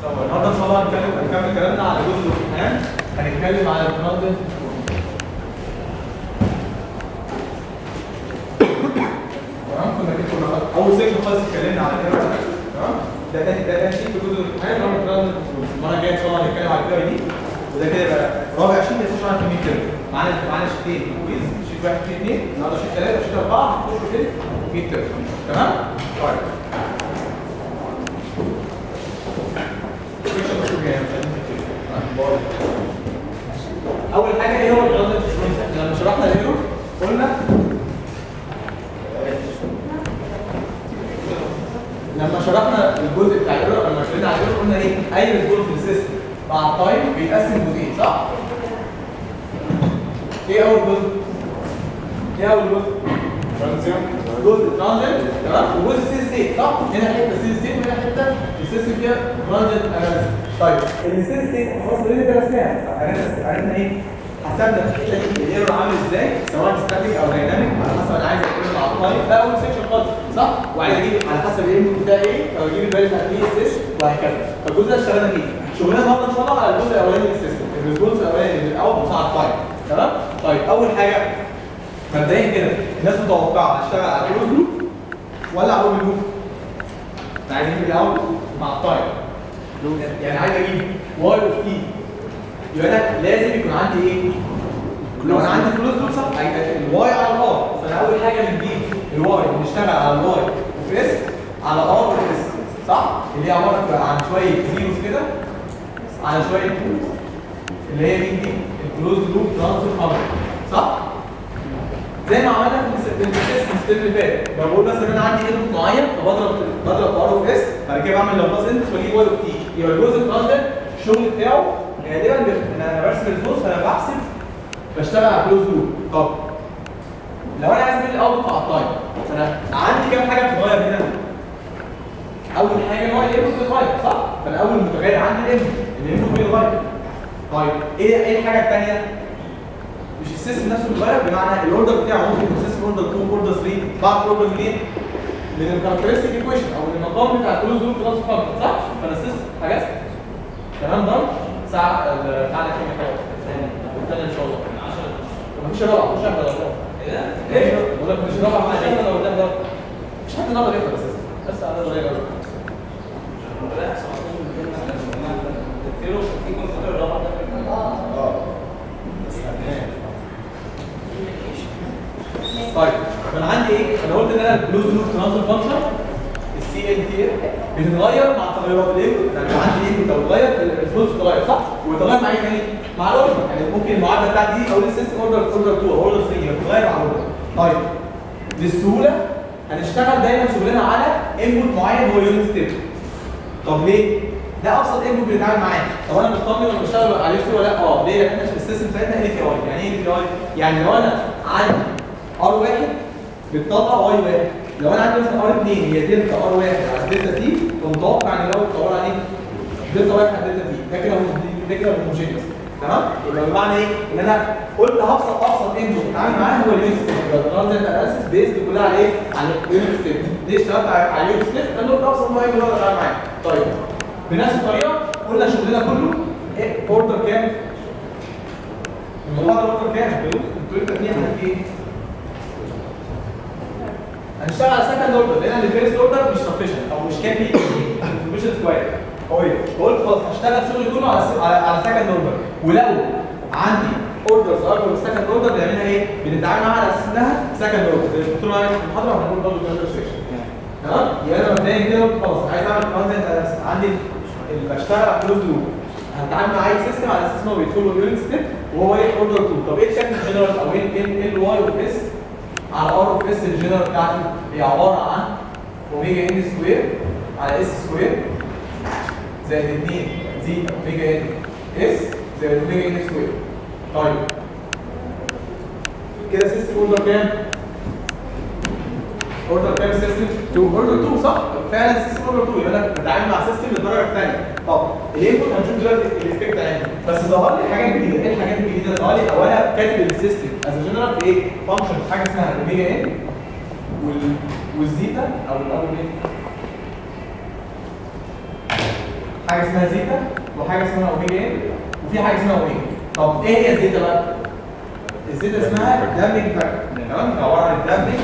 طب النهارده ان شاء الله هنتكلم هنكمل كلامنا على جزء الامتحان هنتكلم على الترانزيت تمام كنا كده كنا اول سيكشن خالص اتكلمنا على الايرور تمام ده ده ده ده شيء في جزء الامتحان اللي هو الترانزيت المره الجايه ان شاء الله هنتكلم على الفئه دي وده كده بقى رابع شيء يخش معانا في الميد ترم معانا معانا شيتين كويز شيت واحد شيت اثنين النهارده شيت ثلاثه شيت اربعه هنخش في الميد ترم تمام؟ طيب section مكتوب هنا مش عايزين نكتب. اول حاجه ايه هو الترانزيت لما شرحنا الايرور قلنا لما شرحنا الجزء بتاع الايرور لما اتكلمنا على الايرور قلنا ايه اي ريسبونس في السيستم مع التايم بيتقسم جزئين صح ايه اول جزء ايه اول جزء جزء ترانزيت تمام وجزء سي ستيت صح هنا حته سي ستيت وهنا حته السيستم فيها ترانزيت اناليسيس طيب السي ستيت خلاص اوريدي درسناها عرفنا عرفنا ايه حسبنا الحته دي الايرور عامل ازاي سواء ستاتيك او دايناميك على حسب انا عايز اقول على الطالب ده اول سيكشن خالص صح وعايز اجيب على حسب الانبوت بتاعي ايه او اجيب الفاليو بتاعت بي اس اس وهكذا فالجزء ده اشتغلنا فيه شغلنا النهارده ان شاء الله على الجزء الاولاني من السيستم الريسبونس الاولاني من الاول بتاع التايم تمام طيب اول حاجه مبدئيا كده الناس متوقعه هشتغل على كلوز لوب ولا على اوبن لوب؟ انا عايز اجيب الاول مع التايم يعني عايز اجيب واي اوف تي يبقى انا لازم يكون عندي ايه؟ لو انا عندي كلوز لوب صح هيبقى الواي على الار فانا اول حاجه بنجيب الواي بنشتغل على الواي اوف اس على ار اوف اس صح؟ اللي هي عباره عن شويه زيروز كده على شويه اللي هي مين دي؟ الكلوز لوب ترانسفير فانكشن صح؟ زي ما عملنا في السيستم ستيب اللي فات بقول مثلا انا عندي انبوت معين فبضرب بضرب في ار اوف اس بعد كده بعمل لابلاس انبوت واجيب واي اوف تي يبقى الجزء الترانزيت الشغل بتاعه غالبا بيبقى- انا برسم الفلوس فانا بحسب بشتغل على كلوز لوب طب لو انا عايز اعمل الاوت بتاع التايم فانا عندي كام حاجه بتتغير هنا اول حاجه ان هو الانبوت بيتغير صح فانا اول متغير عندي الانبوت الانبوت بيتغير طيب ايه ايه الحاجه الثانيه مش السيستم نفسه بيتغير بمعنى الاوردر بتاعه ممكن يكون سيستم اوردر 2 اوردر 3 بعض اوردر منين؟ من الكاركترستيك ايكويشن او من المقام بتاع الكلوز لوب كلاس فانكشن صح؟ فانا السيستم حاجات تمام ده ساعه بتاعنا كام حاجه والثانيه ان شاء الله 10 مفيش رابعه مفيش واحده رابعه ايه؟ بقول لك مفيش رابعه مع ايه لو قدام ده مش حد النهارده بيفهم اساسا بس على الراجل اه طيب فانا عندي ايه؟ انا قلت ان انا الكلوز لوب ترانسفير فانكشن السي ال تي بتتغير مع تغيرات الايه؟ يعني لو عندي ايه بتتغير الفلوس بتتغير صح؟ ويتغير مع ايه تاني؟ مع الاوردر يعني ممكن المعادله بتاعتي دي اقول السيستم اوردر اوردر 2 او اوردر 3 بتتغير مع الاوردر طيب للسهوله هنشتغل دايما شغلنا على انبوت معين هو اليونت ستيب طب ليه؟ ده ابسط انبوت بنتعامل معاه طب انا مطمن ولا بشتغل عليه ولا لا؟ اه ليه؟ لان احنا في السيستم بتاعتنا ال تي اي يعني ايه ال تي اي؟ يعني لو انا عندي ار واحد بتطلع واي واحد لو انا عندي مثلا ار 2 هي دلتا ار واحد على دلتا تي فمتوقع ان لو عباره عن ايه؟ دلتا واحد على دلتا تي ده كده ده كده هوموجينيوس تمام؟ يبقى بمعنى ايه؟ ان انا قلت ابسط ابسط انبوت بتعامل معاه هو اليونت ستيب يبقى الترانزيت اناليسيس بيزد كلها على ايه؟ على اليونت ستيب ليه اشتغلت على على اليونت ستيب؟ لان قلت ابسط نوع انبوت اقدر اتعامل معاه طيب بنفس الطريقه قلنا شغلنا كله ايه اوردر كام؟ الموضوع ده اوردر كام؟ انتوا انتوا الاثنين هنجي ايه؟ هنشتغل على سكند اوردر لان الفيرست اوردر مش سفيشنت او مش كافي انفورميشن كويس قوي فقلت خلاص هشتغل شغلي كله على س- على, على سكند اوردر ولو عندي اوردرز اكبر من سكند اوردر بنعملها ايه؟ بنتعامل معاها على اساس انها سكند اوردر زي الدكتور معايا في المحاضره وهنقول برضه في الانتر سيكشن تمام؟ يبقى انا مبدئيا كده قلت خلاص عايز اعمل ترانزيت اناليسيس عندي اللي بشتغل على كلوز لوب هتعامل مع اي سيستم على اساس ان هو بيدخل له يونت ستيب وهو ايه اوردر 2 طب ايه الشكل الجنرال او ايه ايه ايه الواي اوف اس على ار اوف اس الجنرال بتاعتي هي عباره عن اوميجا ان سكوير على اس سكوير زائد 2 زي اوميجا ان اس زائد اوميجا ان سكوير طيب كده سيستم اوردر كام؟ اوردر كام سيستم؟ 2 اوردر 2 صح؟ فعلا سيستم اوردر 2 يبقى انا بتعامل مع سيستم للدرجه الثانيه طب الانبوت هنشوف دلوقتي الايفكت عندي بس ظهر لي حاجات جديده ايه الحاجات الجديده اللي ظهر لي او انا كاتب السيستم از جنرال في ايه؟ فانكشن في حاجه اسمها اوميجا ان وال والزيتا او الاول ايه؟ حاجه اسمها زيتا وحاجه اسمها اوميجا ان وفي حاجه اسمها اوميجا طب ايه هي الزيتا بقى؟ الزيتا اسمها دامبنج فاكتور تمام عباره عن الدامبنج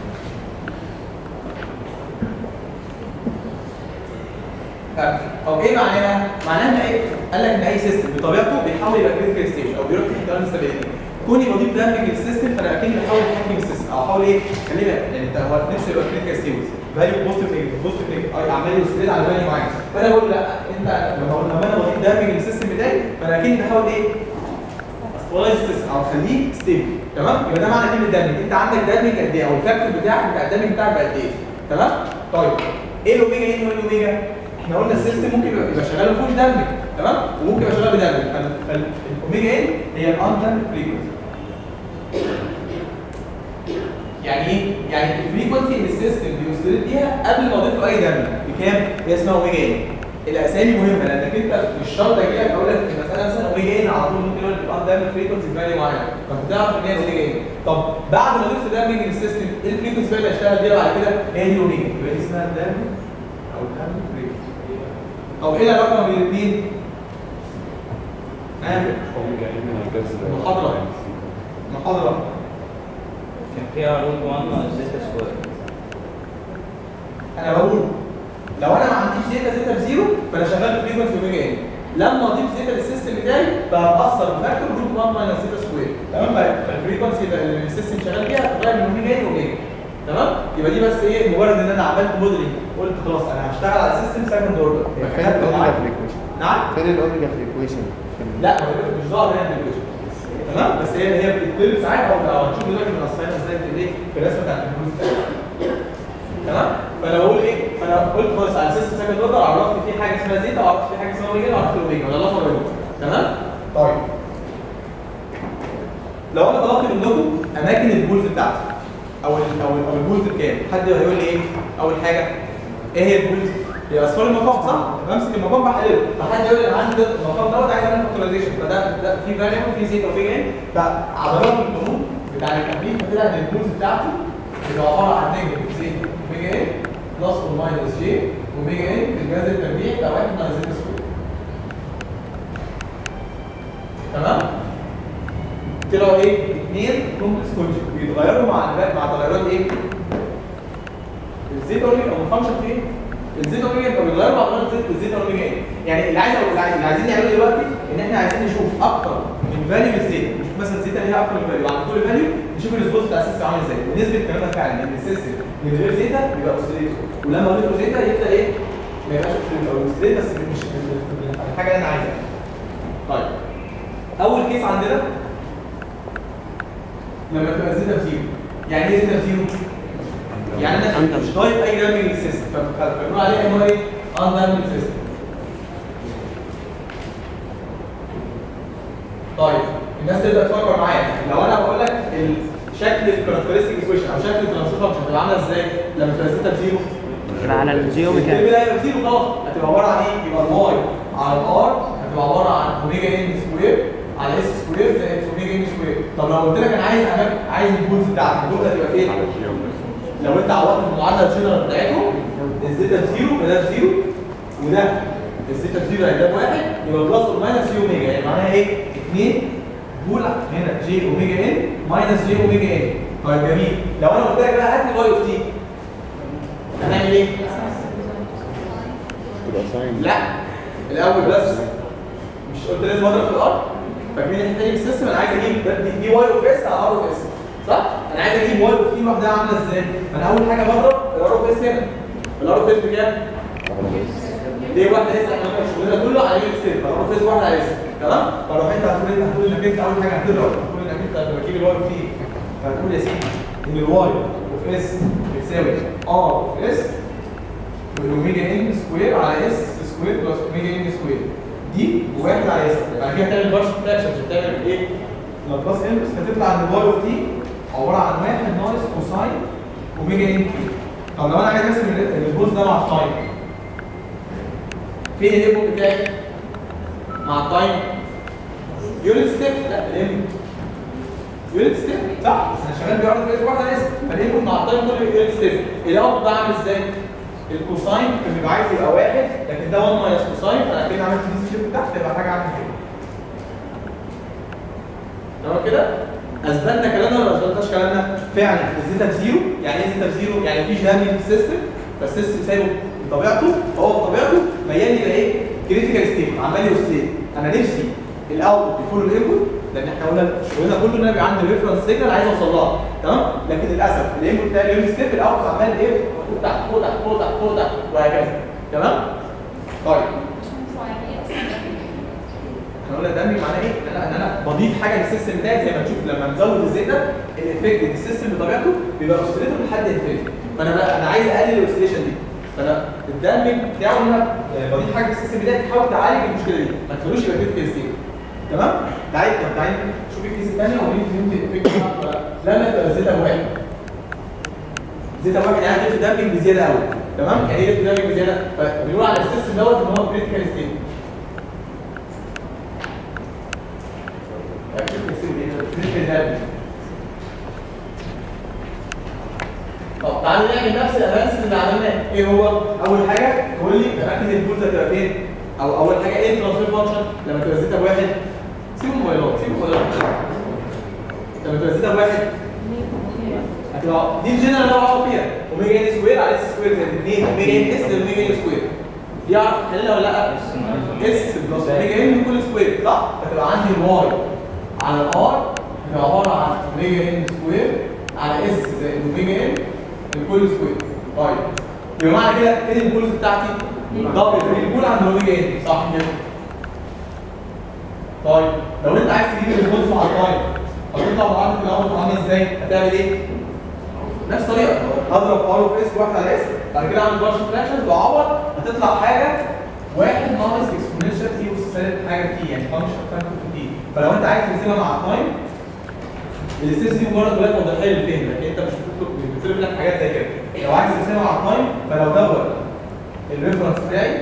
طب ايه معناها؟ معناها ان ايه؟ قال لك ان اي سيستم بطبيعته بيحاول يبقى كريتيكال ستيج او بيروح تحت درجه الاستابيليتي كوني بضيف دامبنج للسيستم فانا اكيد بحاول اتحكم السيستم او احاول ايه؟ خليه بقى يعني انت هو نفسه يبقى كريتيكال ستيج فاليو بوزيتيف نيجاتيف بوزيتيف نيجاتيف اعمل له سبريد على فاليو معين فانا بقول لا انت لما أقول- لما انا بضيف دامبنج للسيستم بتاعي فانا اكيد بحاول ايه؟ استابلايز السيستم او اخليه ستيبل تمام يبقى ده معنى كلمه دامج انت عندك دامج قد ايه او الفاكتور بتاعك بتاع الدامج بتاعك قد ايه تمام طيب ايه الاوميجا ايه وايه الاوميجا احنا قلنا السيستم ممكن يبقى يبقى شغال ما فيهوش دامج تمام وممكن يبقى شغال بدامج فال- فالاوميجا ايه هي الان دامج فريكونسي يعني ايه؟ يعني الفريكونسي اللي السيستم بيوصل بيها قبل ما اضيف له اي دامج بكام؟ هي اسمها اوميجا ايه؟ الاسامي مهمه لانك انت مش شرط اجي لك اقول لك المساله مثلا اوميجا ايه على طول ممكن اقول لك الان دامج فريكونسي فاليو معين فانت تعرف ان هي اوميجا ايه؟ طب بعد ما ضفت دامج للسيستم ايه الفريكونسي بقى اللي هشتغل بيها بعد كده؟ هي دي الاوميجا يبقى دي اسمها الدامج او الدامج فريكونسي او ايه العلاقه بين الاثنين؟ محاضرة. محاضره كان فيها روت 1 ناقص زيتا سكوير انا بقول لو انا ما عنديش زيتا زيتا بزيرو فانا شغال بفريكونسي اوميجا ان لما اضيف زيتا للسيستم بتاعي فهتاثر بفاكتور روت 1 ماينس زيتا سكوير تمام ف- فالفريكونسي اللي السيستم شغال بيها هتغير من اوميجا ان لاوميجا تمام يبقى دي بس ايه مجرد ان انا عملت موديلنج قلت خلاص انا هشتغل على سيستم سكند اوردر فين الاوميجا في الايكويشن؟ نعم فين الاوميجا في الايكويشن؟ لا ما هو مش ظاهر هنا في الفيديو تمام بس هي هي بتتكلم ساعات او او هنشوف دلوقتي من اصلها ازاي بتبقى ايه في الرسمه بتاعت الفلوس تمام فانا بقول ايه فانا قلت خلاص على سيستم سكند اوردر عرفت في حاجه اسمها زيتا وعرفت في حاجه اسمها اوميجا وعرفت الاوميجا ولا الله فرق تمام طيب لو انا طلبت منكم اماكن البولز بتاعتي او ال او ال او البولز بكام حد هيقول لي ايه اول حاجه ايه هي البولز هي اصفار المقام صح بمسك المقام بحلله فحد يقول لي انا عندي ده المقام دوت عايز اعمل فاكتورايزيشن فده ده في فاريبل في زيتا وفي جين فعضلات القانون بتاع التكليف فطلع ان البولز بتاعتي بتبقى عباره عن نيجاتيف زيتا اوميجا ان بلس اور ماينس جي اوميجا ان في الجذر التربيعي بتاع 1 ناقص زيتا سكوير تمام طلعوا ايه؟ اثنين كومبلكس كونجكت بيتغيروا مع الباقي مع تغيرات ايه؟ الزيت اوميجا او الفانكشن في ايه؟ الزيت اوميجا يبقى بيتغيروا مع تغيرات الزيت الزيت اوميجا ايه؟ يعني اللي عايز اللي عايز- اللي عايزين نعمله دلوقتي ان احنا عايزين نشوف اكتر من فاليو للزيت نشوف مثلا الزيت ليها اكتر من فاليو وعند كل فاليو نشوف الريسبونس بتاع السيستم عامل ازاي ونثبت الكلام ده فعلا ان السيستم من غير زيتا بيبقى اوسيليتور ولما اضيف له زيتا يبدا ايه؟ ما يبقاش اوسيليتور او اوسيليت بس مش مش- مش الحاجه اللي انا عايزها طيب اول كيس عندنا لما تبقى زيتا بزيرو يعني ايه زيتا بزيرو؟ يعني انا مش ضايف اي دامج للسيستم ف- فبنقول عليه ان هو ايه؟ ان دامج سيستم طيب الناس تبدا تفكر معايا لو انا بقول لك شكل الكاركترستيك ايكويشن او شكل الترانسفير فانكشن هتبقى عامله ازاي لما تبقى زيتا بزيرو؟ يبقى على الجيومتري الترم ده هيبقى زيرو خلاص هتبقى عباره عن ايه؟ يبقى الواي على الار هتبقى عباره عن اوميجا ان سكوير على اس سكوير زائد اوميجا ان سكوير طب لو قلت لك انا عايز أماكن- عايز البولز بتاعتك البولز هتبقى فين؟ لو انت عوضت المعادله الجنرال بتاعتهم الزيتا بزيرو فده بزيرو وده الزيتا بزيرو هيبقى بواحد يبقى بلس اور ماينس جي اوميجا يعني معناها ايه؟ 2 بول هنا جي اوميجا ان ماينس جي اوميجا ان طيب جميل لو انا قلت لك بقى هات لي واي اوف تي هنعمل ايه؟ تبقى ساين لا الاول بس مش قلت لازم اضرب في الارض فاكرين الحته دي في السيستم انا عايز اجيب ده- دي, دي واي اوف اس على ار اوف اس صح انا عايز اجيب واي اوف تي لوحدها عامله ازاي فانا اول حاجه بضرب الار اوف اس هنا الار اوف اس بكام دي واحده اس احنا قلنا شغلنا كله على يونت ستيت فالار اوف اس واحده على اس تمام فلو انت هتقول انت هتقول انك انت اول حاجه هتضرب هتقول انك انت لما تجيب الواي اوف تي فهتقول يا سيدي ان الواي اوف اس بتساوي ار اوف اس والاوميجا ان سكوير على اس سكوير بلس اوميجا ان سكوير دي واحد على اس بعد كده تعمل بارش فراكشنز وتعمل ايه؟ لابلاس ان بس فتطلع ان الواي اوف تي عباره عن واحد ناقص كوساين اوميجا ان تي طب لو انا عايز ارسم ال- البولز ده مع التايم فين الانبوت بتاعي؟ مع التايم يونت ستيب لا الانبوت يونت ستيب صح؟ انا شغال بيعرض في واحده اس فالانبوت مع التايم كله يونت ستيب الاوت ده عامل ازاي؟ الكوساين كان بيبقى عايز يبقى واحد لكن ده 1 ماينس كوساين فانا كده عملت دي شيب تحت تبقى حاجه عامله كده تمام كده اثبتنا كلامنا ولا ما اثبتناش كلامنا فعلا الزيتا بزيرو يعني ايه زيتا بزيرو يعني مفيش دامج في السيستم فالسيستم سايبه بطبيعته فهو بطبيعته ميال يبقى ايه كريتيكال ستيت عمال يوصل انا نفسي الاوتبوت يفول الانبوت لان احنا قلنا شغلنا كله ان انا بيبقى عندي ريفرنس سيجنال عايز اوصل لها تمام لكن للاسف الانبوت بتاع اليونت ستيب الاوتبوت عمال ايه فوق تحت فوق تحت فوق تحت فوق تحت وهكذا تمام طيب احنا قلنا دامج معناه ايه؟ ان انا ان انا بضيف حاجه للسيستم بتاعي زي ما تشوف لما نزود الزيت ده الافكت ان السيستم بطبيعته بيبقى اوسيليتور لحد انفينيتي فانا بقى انا عايز اقلل الاوسيليشن دي فانا الدامج بتاعه ان انا آه، بضيف حاجه في السيستم بتاعي تحاول تعالج المشكله دي ما تخلوش يبقى كريتيكال ستيت تمام؟ تعالى طب تعالى شوف الكيس الثانيه وريني فهمت الافكت بتاعته ولا لا لما تبقى زيتها واحد زيتها واحد يعني ضفت دامج بزياده قوي تمام؟ يعني ايه ضفت دامج بزياده؟ فبنقول على السيستم دوت ان هو كريتيكال ستيت طب تعالوا نعمل نفس الاناليسيس اللي عملناه ايه هو اول حاجه تقول لي اماكن البولز هتبقى فين او اول حاجه ايه الترانسفير فانكشن لما تبقى زيتا بواحد سيب الموبايلات سيب الموبايلات لما تبقى زيتا بواحد هتبقى دي الجنرال اللي انا بعرف فيها اوميجا ان سكوير على اس سكوير زائد 2 اوميجا ان اس زائد اوميجا ان سكوير دي اعرف احللها ولا لا؟ اس بلس اوميجا ان كل سكوير صح؟ فتبقى عندي الواي على الار هتبقى عباره عن اوميجا ان سكوير على اس زائد اوميجا ان الكل سكوير طيب يبقى معنى كده فين البولز بتاعتي؟ دبل في البول عند اوميجا ان صح كده؟ طيب لو انت عايز تجيب الريسبونس مع التايم هتطلع معادله الاول عامله ازاي؟ هتعمل ايه؟ نفس الطريقه هضرب ار في اس واحد على اس بعد كده اعمل بارشل فراكشنز واعوض هتطلع حاجه واحد ناقص اكسبوننشال تي اس سالب حاجه تي يعني فانكشن فاكتور في تي فلو انت عايز ترسمها مع التايم الاستيس دي مجرد ولاده توضيحيه للفهم لكن انت مش بتطلب مش بتطلب منك حاجات زي كده لو عايز ترسمها مع التايم فلو دوت الريفرنس بتاعي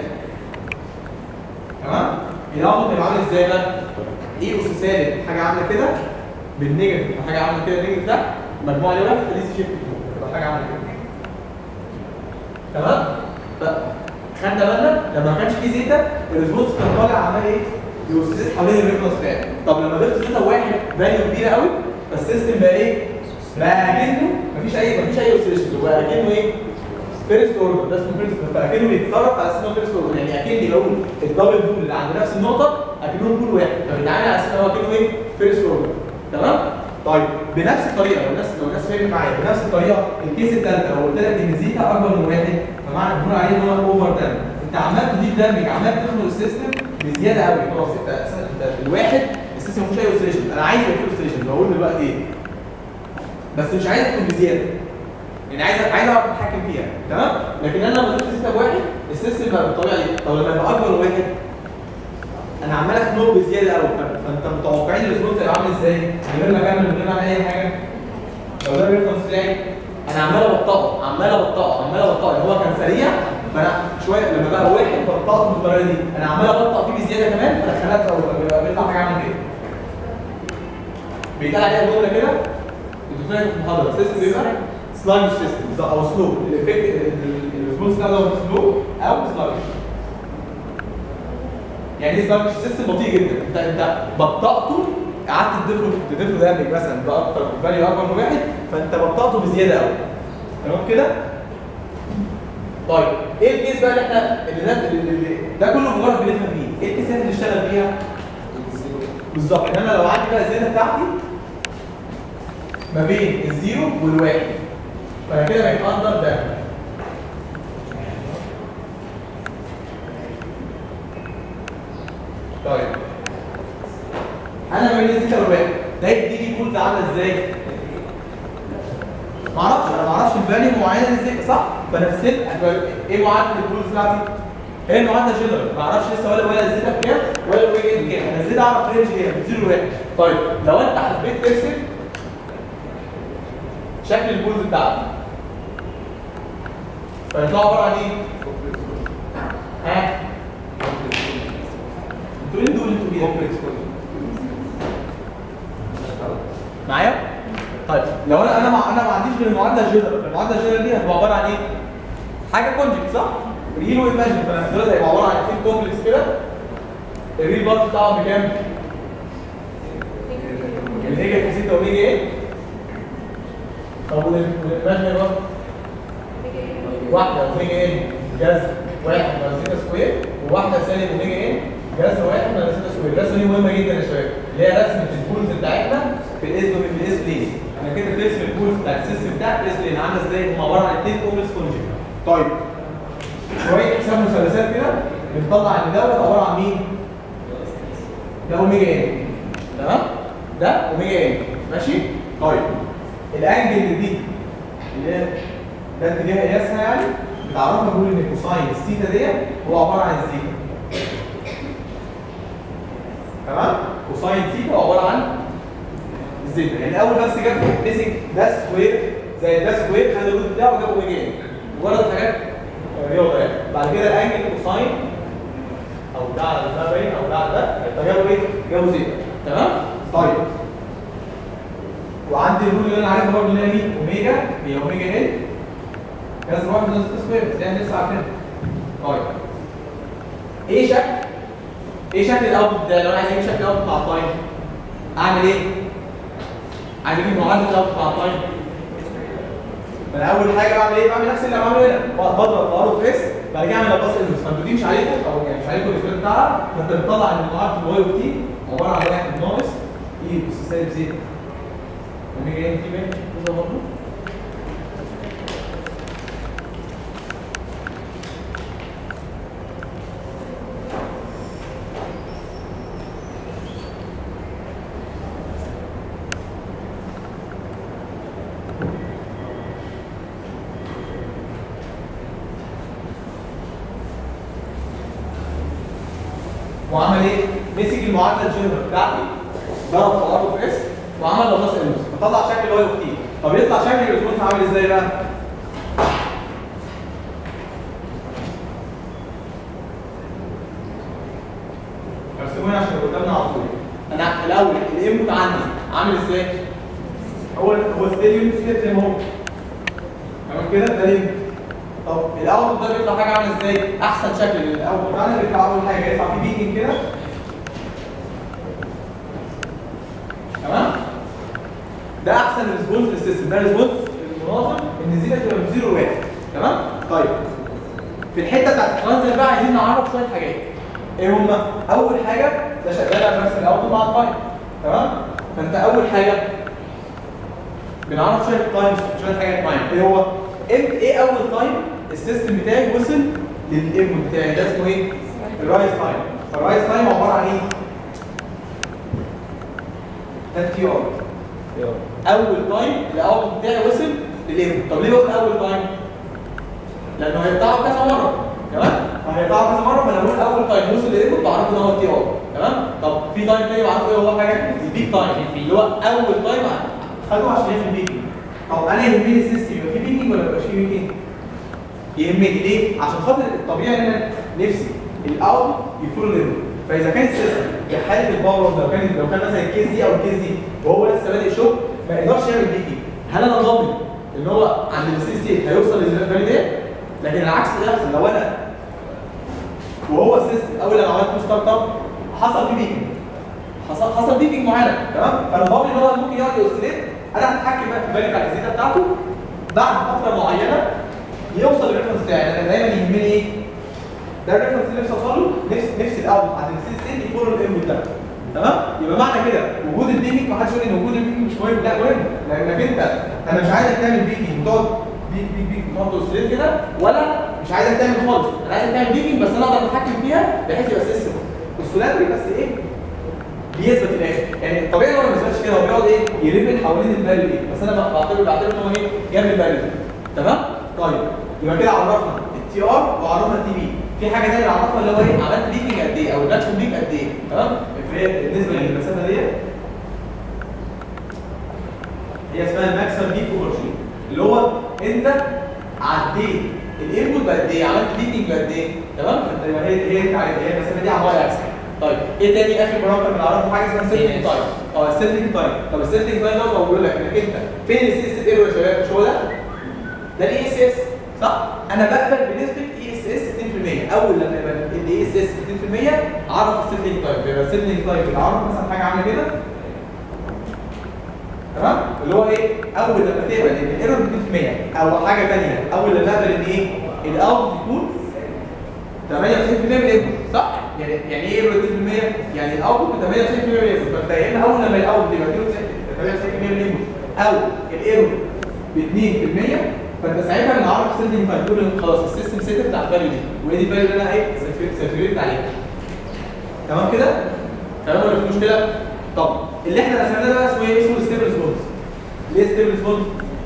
تمام الاوتبوت هيبقى عامل ازاي بقى؟ ايه اس سالب حاجه عامله كده بالنيجاتيف حاجه عامله كده النيجاتيف ده مجموعه ليها فليس شيفت تبقى حاجه عامله كده تمام؟ فخدنا بالنا لما ما كانش في زيتا الريسبونس كان طالع عمال ايه؟ يوسيس حوالين الريفرنس بتاعي طب لما ضفت زيتا واحد فاليو كبيره قوي فالسيستم بقى ايه؟ بقى اكنه مفيش اي مفيش اي اوسيليشن هو اكنه ايه؟ فيرست اوردر ده اسمه فيرست اوردر فاكنه بيتصرف على اساس انه فيرست اوردر يعني اكني بقول الدبل بول اللي عند نفس النقطه اكنهم بول واحد فبيتعامل على اساس ان هو اكنه ايه؟ فيرست اوردر تمام؟ طيب بنفس الطريقه لو الناس لو الناس فهمت معايا بنفس الطريقه الكيس الثالثه لو قلت لك ان زيتا اكبر من واحد فمعنى بنقول عليه ان هو اوفر دامج انت عمال تضيف دامج عمال تخنق السيستم بزياده قوي خلاص انت أساساً انت الواحد السيستم ما فيهوش اي اوسيليشن انا عايز يبقى فيه اوسيليشن بقول دلوقتي ايه بس مش عايز تكون بزياده يعني عايز عايز اعرف اتحكم فيها تمام لكن انا لما ضفت زيتا بواحد السيستم بقى بالطبيعه دي طب لما يبقى اكبر من واحد انا عمال اخنقه بزياده قوي فانت متوقعين الريسبونس هيبقى عامل ازاي؟ من غير ما اكمل من غير ما اعمل اي حاجه لو ده الريفرنس بتاعي انا عمال ابطئه عمال ابطئه عمال ابطئه يعني هو كان سريع فانا شويه لما بقى واحد بطأته بالطريقه دي انا عمال ابطأ فيه بزياده كمان فانا خلقت او بيبقى بيطلع حاجه عامله كده بيتقال عليها جمله كده الدكتور في المحاضره سيستم بيبقى سلايد سيستم او سلو الافكت الريسبونس بتاعه ده سلو او سلايد يعني ايه سلايد سيستم بطيء جدا انت انت بطأته قعدت تضيف له تضيف له دامج مثلا باكتر فاليو اكبر من واحد فانت بطأته بزياده قوي تمام كده؟ طيب ايه الكيس بقى اللي احنا اللي ده, اللي اللي ده كله مجرد بنفهم بيه ايه الكيسات اللي اشتغل بيها؟ بالظبط ان انا لو عندي بقى الزياده بتاعتي ما بين الزيرو والواحد فانا كده بقيت اندر ده طيب انا ما بين الزيرو والواحد ده يديني بولز عامله ازاي؟ ما اعرفش انا ما اعرفش الفاليو معينه ازاي صح؟ فانا الست ايه معادله البولز بتاعتي؟ هي المعادله جنرال ما اعرفش لسه ولا ولا الزيتا بكام ولا الويجن بكام انا الزيتا اعرف رينج ايه من 0 ل 1 طيب لو انت حبيت ترسم شكل البولز بتاعتك فيطلع عباره عن ايه؟ ها؟ انتوا ايه دول انتوا كومبلكس معايا؟ طيب لو انا انا ما انا ما عنديش غير المعادله الجنرال المعادله الجنرال دي هتبقى عباره عن ايه؟ حاجه كونجكت صح؟ ريل وايماجن فانا دلوقتي هيبقى عباره عن اثنين كومبلكس كده الريل بارت بتاعهم بكام؟ الايجا في 6 اوميجا ايه؟ طب والايماجن بقى؟ واحده اوميجا ان جذر واحد على 6 سكوير وواحده سالب اوميجا ان جذر واحد على 6 سكوير الرسمه دي مهمه جدا يا شباب اللي هي رسمه البولز بتاعتنا في الاس في الاس بليس انا كده برسم البولز بتاع السيستم بتاعت الاس بليس عامله ازاي؟ هم عباره عن اثنين كومبلكس كونجكت طيب شويه حساب مثلثات كده بنطلع ان دوت عباره عن مين؟ ده اوميجا ان تمام؟ ده اوميجا ان ماشي؟ طيب الانجل دي اللي هي ده اتجاه قياسها يعني بتعرفنا نقول ان كوساين الثيتا ديت هو عباره عن الثيتا تمام؟ كوساين ثيتا هو عباره عن الزيتا يعني الاول بس جاب مسك ده سكوير زي ده سكوير خد الروت بتاعه وجاب اوميجا ان مجرد حاجات رياضه يعني بعد كده الانجل كوساين او ده على ده باين او ده على ده يبقى جابوا ايه؟ جابوا زيتا تمام؟ طيب وعندي الرول اللي انا عارفها برضه اللي هي مين؟ اوميجا هي اوميجا ان كذا واحد نص سكوير زي ما لسه عارفين طيب ايه شكل ايه شكل الاوتبوت ده لو انا عايز اجيب شكل الاوتبوت بتاع التايم اعمل ايه؟ عايز اجيب معادله الاوتبوت بتاع التايم فانا اول حاجه بعمل ايه؟ بعمل نفس اللي انا بعمله هنا بضرب في ار اوف اكس بعد كده اعمل اباس انفرس فانتوا دي مش عليكم او يعني مش عليكم الاسبوع بتاعها فانت بتطلع ان معادله الواي اوف تي عباره عن واحد ناقص اي اس سالب زيرو اوميجا ان تي باين كده برضه وعمل ايه؟ مسك المعادله الجنرال بتاعتي ضرب في ار اوف اس وعمل لابلاس انفرس فطلع شكل الواي اوف تي طب يطلع شكل الريسبونس عامل ازاي بقى؟ ارسموني عشان قدامنا على طول انا الاول الانبوت عندي عامل ازاي؟ هو هو ستيديوم ستيت زي ما هو تمام كده ده الانبوت طب الاوتبوت ده بيطلع حاجه عامله ازاي؟ احسن شكل للاوتبوت بتاعنا بيطلع اول حاجه يطلع فيه بيكنج كده تمام؟ ده احسن ريسبونس للسيستم ده ريسبونس المناظر ان زيرو تبقى من زيرو لواحد تمام؟ طيب في الحته بتاعت الترانزيت بقى عايزين نعرف شويه حاجات ايه هما؟ اول حاجه ده شغال على نفس الاوتبوت مع التايم تمام؟ فانت اول حاجه بنعرف شويه تايمز شويه حاجات معينه ايه هو؟ امتى ايه اول تايم السيستم بتاعي وصل للانبوت بتاعي ده اسمه ايه؟ الرايز تايم فالرايز تايم عباره عن ايه؟ ده تي ار اول تايم الاوتبوت بتاعي وصل للانبوت طب ليه بقول اول تايم؟ لانه هيقطعه كذا مره تمام؟ هيقطعه كذا مره فانا بقول اول تايم وصل للانبوت بعرفه ان هو تي ار تمام؟ طب في تايم تاني بعرفه ايه هو حاجه البيك تايم اللي هو اول تايم خدوه عشان هي في البيكنج طب انا يهمني السيستم يبقى في بيكنج ولا ما يبقاش في بيكنج؟ يهمني ليه؟ عشان خاطر الطبيعي ان انا نفسي الاوت يفول ليفل فاذا كان السيستم في حاله الباور لو كان لو كان مثلا الكيس دي او الكيس دي وهو لسه بادئ شغل ما يقدرش يعمل بيكنج هل انا ضامن ان هو عند السي ستيت هيوصل للفاليد ده؟ لكن العكس ده يحصل لو انا وهو السيستم اول لما عملت ستارت اب حصل فيه بيكنج حصل حصل بيكنج معينه تمام فانا ضامن ان هو ممكن يقعد يوصلت انا هتحكم بقى في الفاليد بتاع الزياده بتاعته بعد فتره معينه يوصل للريفرنس بتاعي انا دايما يهمني ايه؟ ده الريفرنس اللي نفسي اوصل له نفس نفس الاوت عند السي ستيت يفول الانبوت ده تمام؟ يبقى معنى كده وجود البيكنج ما حدش يقول ان وجود البيكنج مش مهم لا مهم لانك انت انا مش عايزك تعمل بيكنج وتقعد بيك بيك بيك وتقعد توصلت كده ولا مش عايزك تعمل خالص انا عايزك تعمل بيكنج بس انا اقدر اتحكم فيها بحيث يبقى سيستم اوسيلاتري بس ايه؟ بيثبت في الاخر يعني الطبيعي هو ما بيثبتش كده هو بيقعد ايه؟ يلف حوالين الفاليو دي بس انا بعتبر بعتبر ان هو ايه؟ جنب الفاليو دي تمام؟ طيب يبقى كده عرفنا التي ار وعرفنا التي بي في حاجه ثانيه عرفنا اللي هو ايه عملت بيكنج قد ايه او الرياكشن بيك قد ايه تمام بالنسبه للمسافه ديت هي اسمها الماكسيمم بيك اوفرشوت اللي هو انت عديت الانبوت بقد ايه عملت بيكنج بقد ايه تمام فانت يبقى هي هي انت عارف هي المسافه دي على واي اكس طيب ايه تاني اخر بارامتر بنعرفه حاجه اسمها سيتنج تايم اه السيتنج تايم طب السيتنج تايم ده هو بيقول لك انك انت فين السي اس ايرور يا شباب مش هو ده ده الاي اس اس صح انا بقبل بنسبه اي اس اس 2% اول لما يبقى الاي اس اس 2% اعرف السيتنج تايب يبقى السيتنج تايب اللي اعرف مثلا حاجه عامله كده تمام اللي هو ايه اول لما تقبل ان الايرور 2% او حاجه ثانيه اول لما اقبل ان ايه الاوت يكون 98% من الانبوت صح؟ يعني يعني ايه ايرور 2%؟ يعني الاوتبوت 98% من الانبوت فانت يا اما اول لما الاوتبوت يبقى 98% من الانبوت او الايرور ب 2% فانت ساعتها من عارف سيلدنج تايم تقول إن خلاص السيستم سيت بتاع الفاليو دي وهي دي الفاليو اللي انا ايه ساتوريت عليها تمام كده؟ تمام ولا في مشكله؟ طب اللي احنا رسمناه ده بقى اسمه ايه؟ اسمه ستيبل ريسبونس ليه ستيبل ريسبونس؟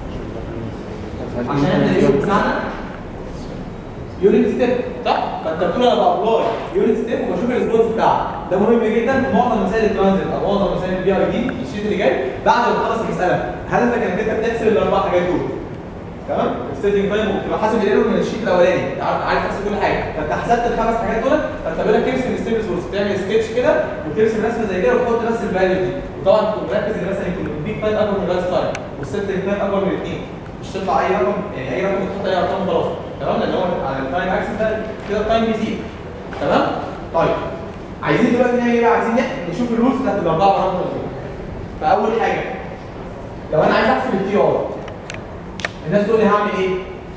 عشان احنا اليوم بتاعنا يونت ستيب صح؟ فانت بتقول انا بابلاي يونت ستيب وبشوف الريسبونس بتاعه ده مهم جدا في معظم مسائل الترانزيت او معظم مسائل البي اي دي الشيت اللي جاي بعد ما تخلص المساله هدفك انك انت بتحسب الاربع حاجات دول تمام؟ السيتنج تايم وبتبقى حاسب الايرور من الشيت الاولاني انت عارف عارف تحسب كل حاجه فانت حسبت الخمس حاجات دول فانت بيقول لك ترسم الستيب ريسبونس تعمل سكتش كده وترسم رسمه زي كده وتحط نفس الفاليو دي وطبعا تكون مركز ان مثلا يكون البيك تايم اكبر من الرايس تايم والسيتنج تايم اكبر من الاثنين مش تطلع اي رقم يعني اي رقم تحط اي ارقام خلاص تمام لان هو على التايم اكسس ده كده التايم بيزيد تمام طيب عايزين دلوقتي نعمل ايه بقى عايزين نح- نشوف الرولز بتاعت الاربعه بارامتر دول فاول حاجه لو انا عايز احسب التي ار الناس تقول لي هعمل ايه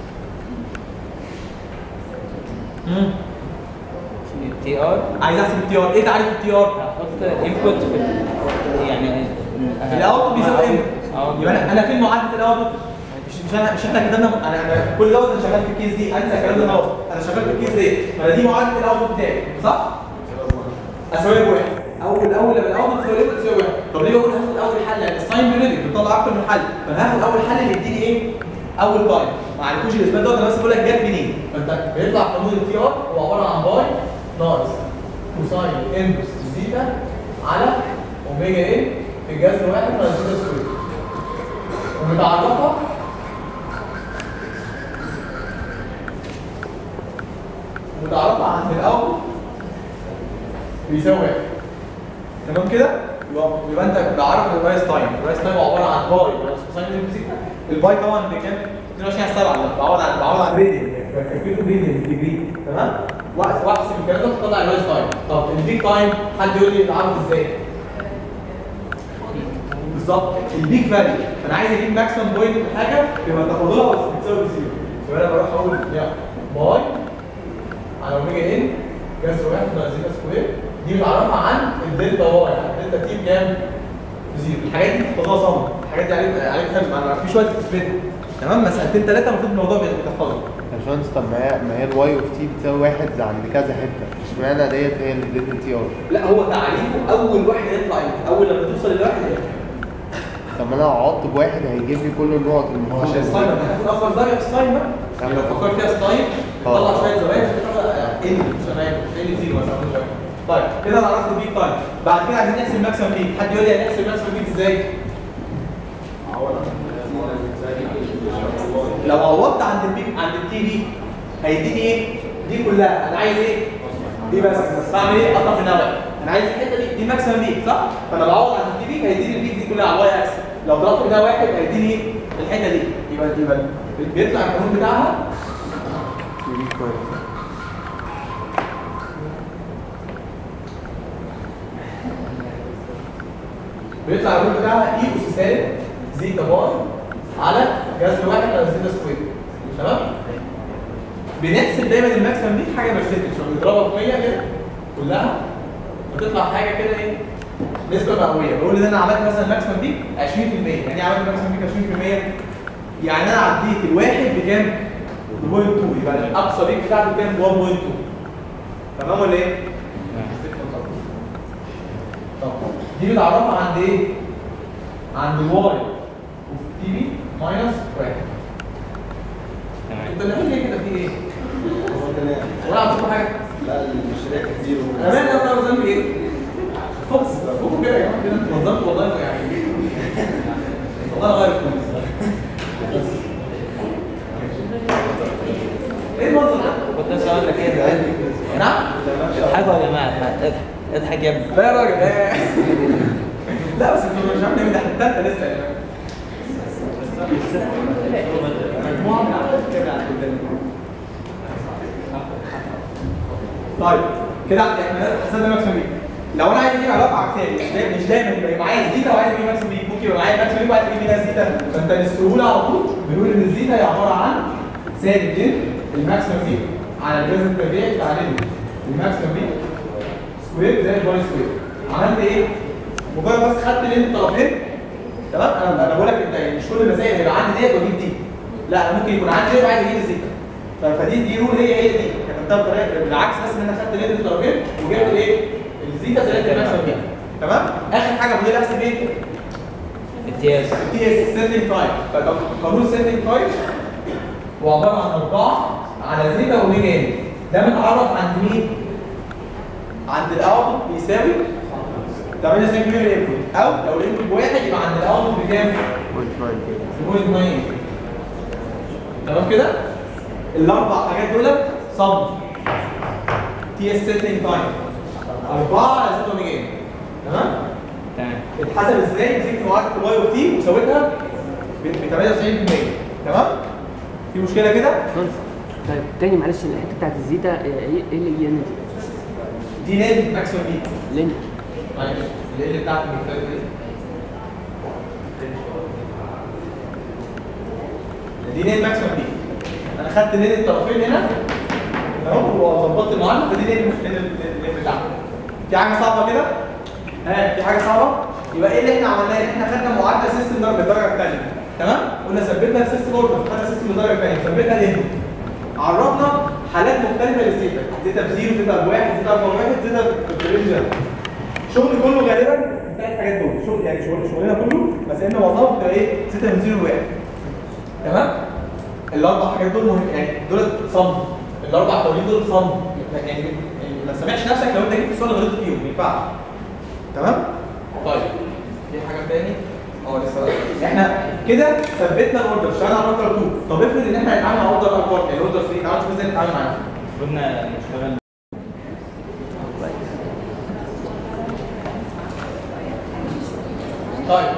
امم تي ار عايز احسب التي ار ايه تعريف التي ار هحط انبوت في ال- يعني الاوتبوت بيساوي انبوت اه يبقى انا انا فين معادله الاوتبوت مش مش انا مش احنا كتبنا انا انا كل دوت انا شغال في الكيس دي انسى الكلام ده خلاص انا شغال في الكيس دي فانا دي معادله الاوتبوت بتاعي صح؟ اساويها بواحد اول اول لما الاوتبوت تساوي واحد تساوي واحد طب ليه بقول هاخد اول حل لان الساين بيريدك بتطلع اكتر من حل فانا هاخد اول حل اللي يديني ايه؟ اول تايم ما عليكوش الاثبات دوت انا بس بقول لك جت منين فانت بيطلع قانون التي ار هو عباره عن باي ناقص كوساين انفرس زيتا على اوميجا ايه في جذر واحد ناقص زيتا سكوير ومتعرفه متعرفه عند الاول بيساوي واحد تمام كده؟ يبقى يبقى انت بعرف الرايس تايم، الرايس تايم عباره عن باي ناقص كوساين انفرس زيتا الباي طبعا بكام؟ 22 على 7 بعوض عن بعوض عن راديان كالكوليت راديان ديجري تمام؟ واحسب واحسب الكلام ده تطلع الرايس تايم طب البيك تايم حد يقول لي اتعرف ازاي؟ بالظبط البيك فاليو انا عايز اجيب ماكسيمم بوينت في حاجه يبقى تفاضلها بس بتساوي زيرو يبقى انا بروح اقول يا باي على اوميجا ان جذر واحد ناقص زيتا سكوير دي متعرفه عن الدلتا واي الدلتا تي بكام؟ بزيرو الحاجات دي تحفظوها صم الحاجات دي عليك عليك حفظ ما فيش وقت تثبتها تمام مسألتين ثلاثه المفروض الموضوع بيتحفظوا يا باشمهندس طب ما هي ما هي الواي اوف تي بتساوي واحد عند كذا حته اشمعنى ديت هي اللي ادتني تي ار لا هو تعريفه اول واحد يطلع امتى؟ اول لما توصل للواحد يطلع. طب ما انا لو عوضت بواحد هيجيب لي كل النقط عشان المهمه الساين هتاخد اكبر زاويه في الساين بقى يعني لو فكرت فيها الساين اه. تطلع شويه زوايا تطلع ان شمال ان زيرو مثلا أو شوية. طيب كده انا عرفت البيك تايم بعد كده عايزين نحسب الماكسيمم بيك حد يقول لي هنحسب الماكسيمم بيك ازاي؟ لو عوضت عند البيك عند التي بي هيديني ايه؟ دي كلها انا عايز ايه؟ دي بس بعمل ايه؟ اقطع في نوع انا عايز الحته دي دي ماكسيمم بيك صح؟ فانا بعوض عند التي بي هيديني البيك دي كلها على الواي اكس لو ضربت في ده واحد هيديني ايه؟ الحته دي يبقى يبقى بيطلع القانون بتاعها بيطلع القانون بتاعها اي اس سالب زيتا باي على جذر واحد على زيتا سكوير تمام؟ بنحسب دايما الماكسيمم دي حاجه برسنتج بنضربها في 100 كده كلها بتطلع حاجه كده ايه نسبه مئويه بقول ان انا عملت مثلا ماكسيمم دي 20% يعني ايه عملت ماكسيمم دي 20% يعني انا عديت الواحد بكام؟ ب 0.2 يبقى الاقصى بيك بتاعته كام؟ 1.2 تمام ولا ايه؟ طب دي بتعرفها عند ايه؟ عند الواي اوف تي بي ماينس واحد انت اللي قايل ليه كده في ايه؟ ولا عم تشوف حاجه؟ لا المشاريع كتير انا مالي انا بتعمل ذنب ايه؟ فوكس فوكس كده يا جماعه كده انتوا نظمتوا والله يعني والله غير كويس ايه المنظر ده؟ كنت لسه اقول لك ايه ده نعم؟ اضحكوا يا جماعه اضحك- اضحك يا ابني لا يا راجل لا لا بس انتوا مش عارفين ده احنا التالتة لسه يعني مجموعة من الأعداد كده على قدام طيب كده احنا حسبنا ماكسيمم بي لو انا عايز اجيب علاقه عكسيه مش دايما مش دايما يبقى معايا الزيتا وعايز اجيب ماكسيمم بي ممكن يبقى معايا ماكسيمم بي وعايز اجيب منها الزيتا فانت للسهوله على طول بنقول ان الزيتا هي عباره عن سالب ج الماكسيمم بي على البريزنت طبيعي بتاع الماكسيمم بي سكوير زائد باي سكوير عملت ايه؟ مجرد بس خدت بين الطرفين تمام انا انا بقول لك انت مش كل المسائل هيبقى عندي ديت واجيب دي لا انا ممكن يكون عندي ديت وعايز اجيب الزيتا ف- فدي دي رول هي هي دي كتبتها بطريقه بالعكس بس ان انا خدت بين الطرفين وجبت ايه؟ الزيتا زائد الماكسيمم بي تمام؟ اخر حاجه فاضل لي احسب ايه؟ امتياز التي اس سيتنج تايم فقانون سيتنج تايم هو عباره عن اربعه على زيتا واوميجا ان ده متعرف عند مين؟ عند الاوتبوت بيساوي 98 مليون انبوت او لو الانبوت بواحد يبقى عند الاوتبوت بكام؟ 0.98 تمام كده؟ الاربع حاجات دول صم تي اس سيتنج تايم اربعه على زيتا اوميجا ان تمام؟ تمام اتحسب ازاي مسكت معادله الواي اوف تي وسويتها ب 98% تمام في مشكله كده طيب تاني معلش الحته بتاعت الزيتا ايه ايه اللي هي دي؟ دي نادي ماكسيمم بي لين معلش اللي بتاعت المختلفه دي دي نادي ماكسيمم بي انا خدت نادي الطرفين هنا تمام وظبطت المعادله فدي نادي اللي بتاعها في حاجه صعبه كده ها في حاجه صعبه يبقى ايه اللي احنا عملناه احنا خدنا معادله سيستم ضرب الدرجه الثانيه تمام قلنا ثبتنا السيستم اوردر خدنا سيستم الدرجه الثانيه ثبتنا الانبوت عرفنا حالات مختلفه للزيتا زيتا بزيرو زيتا بواحد زيتا بواحد زيتا بالرينج ده شغل كله غالبا الثلاث حاجات دول شغل يعني شغل شغلنا كله بس ان معظمه بتبقى ايه زيتا من زيرو لواحد تمام الاربع حاجات دول مهم يعني دول صم الاربع قوانين دول صم يعني يعني ما تسامحش نفسك لو انت جبت السؤال غلطت فيهم ما ينفعش تمام طيب في حاجه تاني اه لسه احنا كده ثبتنا الاوردر اشتغلنا على اوردر 2 طب افرض ان احنا هنتعامل مع اوردر اكبر يعني اوردر 3 تعالوا نشوف ازاي نتعامل معاه المفروض نشتغل طيب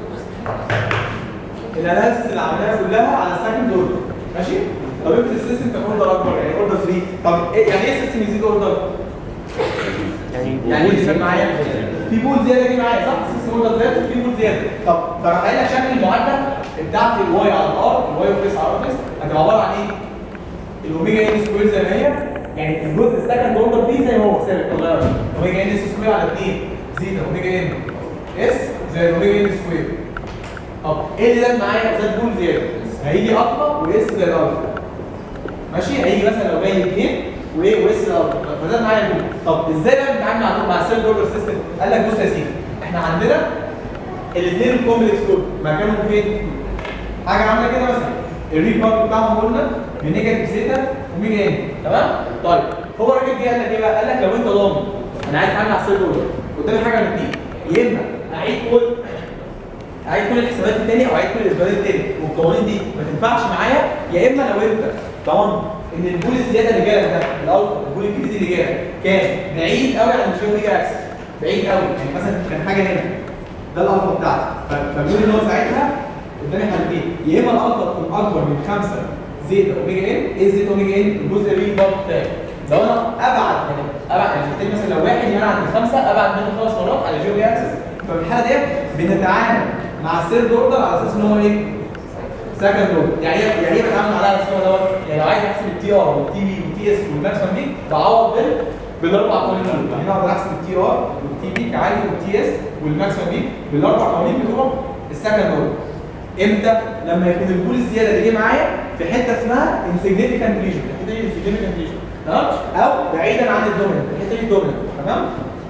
الاناليسيس اللي عملناها كلها على السكند اوردر ماشي طب افرض السيستم كان اوردر اكبر يعني اوردر 3 طب إيه يعني ايه السيستم يزيد اوردر؟ يعني يعني ايه يزيد معايا؟ في بول زياده جه معايا صح؟ السيستم اوردر زاد في بول زياده طب فراح قايل لك شكل المعادله بتاعت الواي على الار الواي اوف اس على ار اس هتبقى عباره عن ايه؟ الاوميجا ان سكوير زي ما هي يعني الجزء السكند اوردر فيه زي ما هو ثابت اتغير اوميجا ان سكوير على 2 زيتا اوميجا ان اس زي الاوميجا ان سكوير طب ايه اللي زاد معايا؟ زاد بول زياده هيجي الفا واس زي الالفا ماشي هيجي مثلا لو جاي 2 وايه واس الالفا فزاد معايا بول طب ازاي بقى بنتعامل مع مع السيل اوردر سيستم؟ قال لك بص يا سيدي احنا عندنا الاثنين الكومبلكس دول مكانهم فين؟ حاجه عامله كده مثلا الريك بارت بتاعهم قلنا بنيجاتيف زيتا وميجا ان تمام؟ طيب هو الراجل جه قال لك ايه بقى؟ قال لك لو انت ضامن انا عايز اتعامل مع السيل اوردر قدامي حاجه من الاثنين يا اما اعيد كل اعيد كل الحسابات التانية او اعيد كل الاثباتات التانية والقوانين دي ما تنفعش معايا يا اما لو انت ضمنت ان البول الزياده اللي جالك ده الالفا البول الجديد اللي جالك كان بعيد قوي عن الجيو ميجا اكسس بعيد قوي يعني مثلا كان حاجه هنا ده الالفا بتاعتي ف- فبيقول ان هو ساعتها قدامي حالتين يا اما الالفا تكون اكبر من 5 زيتا اوميجا ان ايه زيتا اوميجا ان الجزء اللي بارت بتاعي لو انا ابعد يعني ابعد يعني محتاج مثلا لو واحد يبقى انا عند خمسه ابعد منه خمس مرات على جيو ميجا اكسس ففي الحاله ديت بنتعامل مع السيرد اوردر على اساس ان هو ايه؟ سكند اوردر يعني ايه يعني ايه بتعامل عليها على اساس ان هو دوت يعني لو عايز احسب التي ار والتي بي والتي اس والماكسيمم بي بعوض بال بالاربع قوانين دول هنا اقدر احسب التي ار والتي بي كعادي والتي اس والماكسيمم بي بالاربع قوانين بتوع السكند اوردر امتى؟ لما يكون البول الزياده اللي جه معايا في حته اسمها انسيجنيفيكانت ريجن الحته دي انسيجنيفيكانت ريجن تمام؟ او بعيدا عن الدوميننت الحته دي الدوميننت تمام؟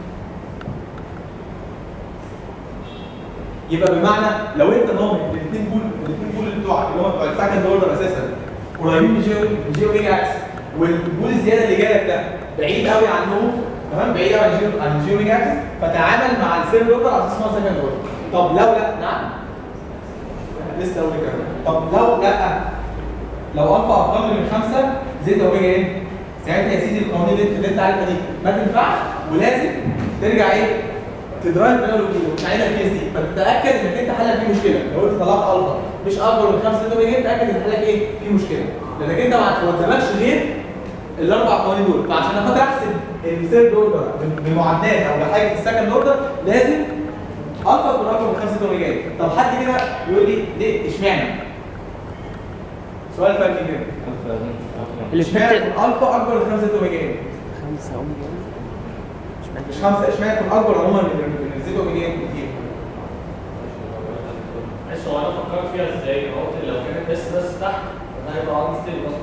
يبقى بمعنى لو انت ضامن الاثنين بول الاثنين بول بتوعك اللي هم بتوع السكند اوردر اساسا قريبين من جيو جيو ميجا اكس والبول الزياده اللي جالك ده بعيد قوي عنهم تمام بعيد قوي عن جيو عن جيو ميجا اكس فتعامل مع السيرد اوردر على اساس ان هو سكند اوردر طب لو لا نعم لسه اقول لك طب لو لا لو الفا اقل من خمسه زيتا اوميجا ان ساعتها يا سيدي القوانين اللي انت- اللي انت عارفها دي ما تنفعش ولازم ترجع ايه تدرايف من اول وجديد وتعيد الكيس دي فتتاكد انك انت حلك فيه مشكله لو انت طلعت الفا مش اكبر من 5 زيتا اوميجا ان تاكد ان حلك ايه فيه مشكله لانك انت ما ما قدامكش غير الاربع قوانين دول فعشان خاطر احسب الثيرد اوردر بمعادلات او بحاجه السكند اوردر لازم الفا تكون اكبر من 5 اوميجا طب حد كده يقول لي ليه اشمعنى؟ سؤال فني كده اشمعنى الافكت يكون الفا اكبر من 5 اوميجا خمسة اوميجا مش خمسه اشمعنى يكون اكبر عموما من من 6 اوميجا كتير معلش هو انا فكرت فيها ازاي؟ هو قلت لو كانت اس بس تحت ده هيبقى عامل ستيل بس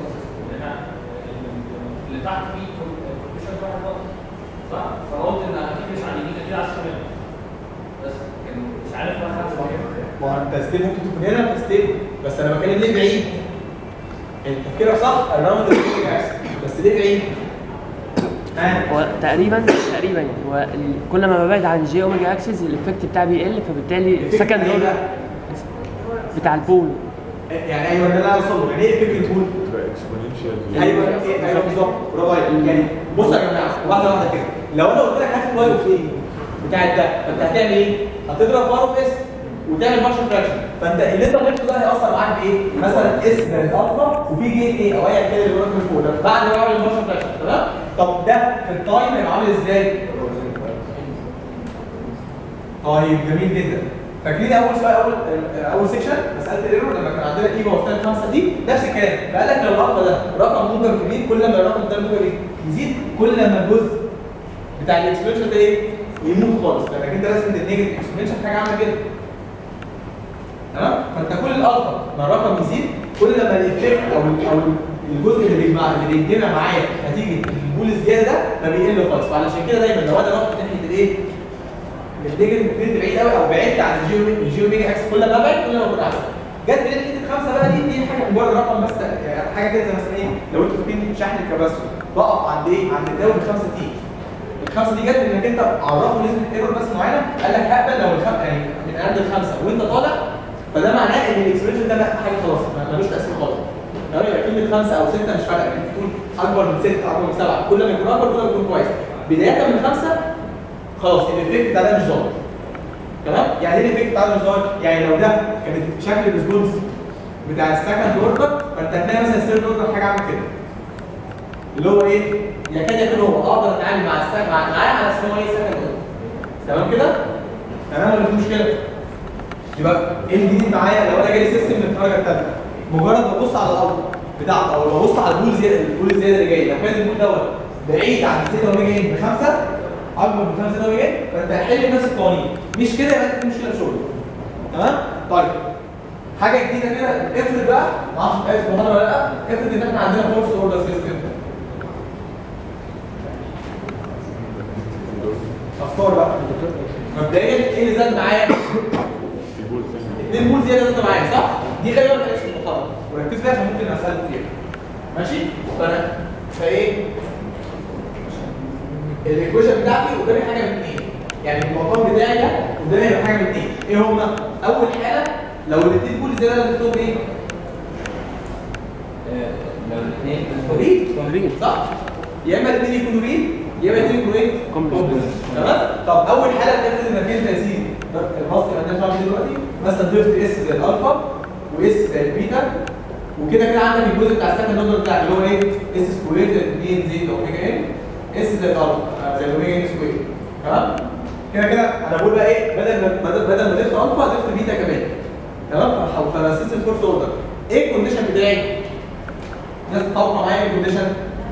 اللي تحت فيه كومبيشن واحد بس صح؟ فانا قلت ان اكيد مش على اليمين اكيد على الشمال بس كان مش عارف بقى خمسه كام ما هو انت ستيب ممكن تكون هنا في ستيب بس انا بتكلم ليه بعيد؟ انت تفكيرك صح الراوند اللي بس ليه بعيد؟ ها هو تقريبا تقريبا يعني هو ال- كل ما ببعد عن جي اوميجا اكسس الايفكت بتاعي بيقل فبالتالي السكند إيه اوردر بقى؟ بتاع البول يعني ايوه ده اللي انا اوصل له يعني ايه فكره تقول ايوه ايه ايوه بالظبط برافو عليك يعني بص يا جماعه واحده واحده كده لو انا قلت لك هات الواي اوف ايه بتاع ده فانت هتعمل ايه؟ هتضرب واي اوف اس وتعمل فانكشن فراكشن فانت اللي انت ضفته ده هيأثر معاك بايه؟ مثلا اس زائد الفا وفي جين ايه او ايا كان اللي بيقول من فوق ده بعد ما اعمل الفانكشن فراكشن تمام؟ طب ده في التايم هيبقى عامل ازاي؟ طيب جميل جدا فاكرين اول سؤال اول اول سيكشن مساله الايرور لما كان عندنا قيمه وسالب خمسه دي نفس الكلام فقال لك لو الرقم ده رقم موجب كبير كل ما الرقم ده موجب يزيد كل ما الجزء بتاع الاكسبريشن ده ايه يموت خالص لانك انت لازم النيجاتيف اكسبريشن حاجه عامله كده تمام فانت كل الالفا ما الرقم يزيد كل ما الايفكت او ال- او الجزء اللي بيجمع اللي بيتجمع معايا نتيجه البول الزياده ده ما بيقل خالص فعلشان كده دايما لو انا رحت ناحيه الايه النيجاتيف كنت بعيد قوي او بعدت عن الجيو الجيو ميجا اكس كل ما ابعد كل ما اكون احسن جت من ناحيه الخمسه بقى دي دي حاجه مجرد رقم بس يعني حاجه كده زي مثلا ايه لو انتوا فاكرين شحن الكباسيتور بقف عند ايه عند الداون بخمسه تي الخمسه دي جت انك انت عرفوا نسبه ايرور بس معينه قال لك هقبل لو الخم... يعني من عند الخمسه وانت طالع فده معناه ان الاكسبريشن ده بقى حاجه خلاص ما- ملوش تاثير خالص لو يبقى كلمه خمسه او سته مش فارقه يعني تقول اكبر من سته اكبر من سبعه كل ما يكون اكبر كل ما يكون كويس بدايه من خمسه خلاص الايفكت بتاع ده مش ظاهر تمام يعني ايه الايفكت بتاع ده مش ظاهر يعني لو ده كانت شكل الريسبونس بتاع السكند اوردر فانت هتلاقي مثلا الثيرد اوردر حاجه عامله كده اللي هو ايه يكاد يكون هو اقدر اتعامل مع السكند مع معاه على اساس ان هو ايه سكند اوردر تمام كده تمام ولا في مشكله يبقى ايه الجديد معايا لو انا جالي سيستم من الدرجه الثالثه مجرد ما ابص على الارض بتاعته او ببص على البول زياده البول الزياده اللي جاي لو كان البول دوت بعيد عن 6 اوميجا ان بخمسه اكبر من 5 اوميجا ان فانت هتحل نفس القوانين مش كده يبقى انت في مشكله في شغلك تمام طيب حاجه جديده كده افرض بقى ما اعرفش انت عايز المحاضره ولا لا افرض ان احنا عندنا فورس اوردر سيستم افكار بقى مبدئيا ايه اللي زاد معايا؟ اتنين بول زياده زادوا معايا صح؟ دي غالبا ما كانتش في المحاضره وركزوا فيها عشان ممكن اسالكم فيها ماشي؟ فانا فايه؟ الايكويشن بتاعتي قدامي حاجه من اثنين يعني المقام بتاعي ده قدامي هيبقى حاجه من اثنين ايه هما؟ اول حاجه لو الاثنين بول زياده انا ضفتهم ايه؟ لو الاثنين ريد ريد. صح؟ يا اما الاثنين يكونوا ريد يا اما الاثنين يكونوا ايه؟ كومبلكس. تمام؟ طب اول حاله بتفرض انك انت يا سيدي البسط اللي عندنا شغال دلوقتي مثلا ضفت اس زي الالفا واس زي البيتا وكده كده عندك الجزء بتاع السكند اوردر بتاعك اللي هو ايه؟ اس سكوير زائد 2 زائد اوميجا ان اس زائد الفا آه، زائد اوميجا ان سكوير تمام؟ كده كده انا بقول بقى ايه بدل ما بدل بدل ما ضفت الفا ضفت بيتا كمان تمام؟ فبسيس الفورس اوردر ايه الكونديشن بتاعي؟ الناس تتوقع معايا ايه الكونديشن؟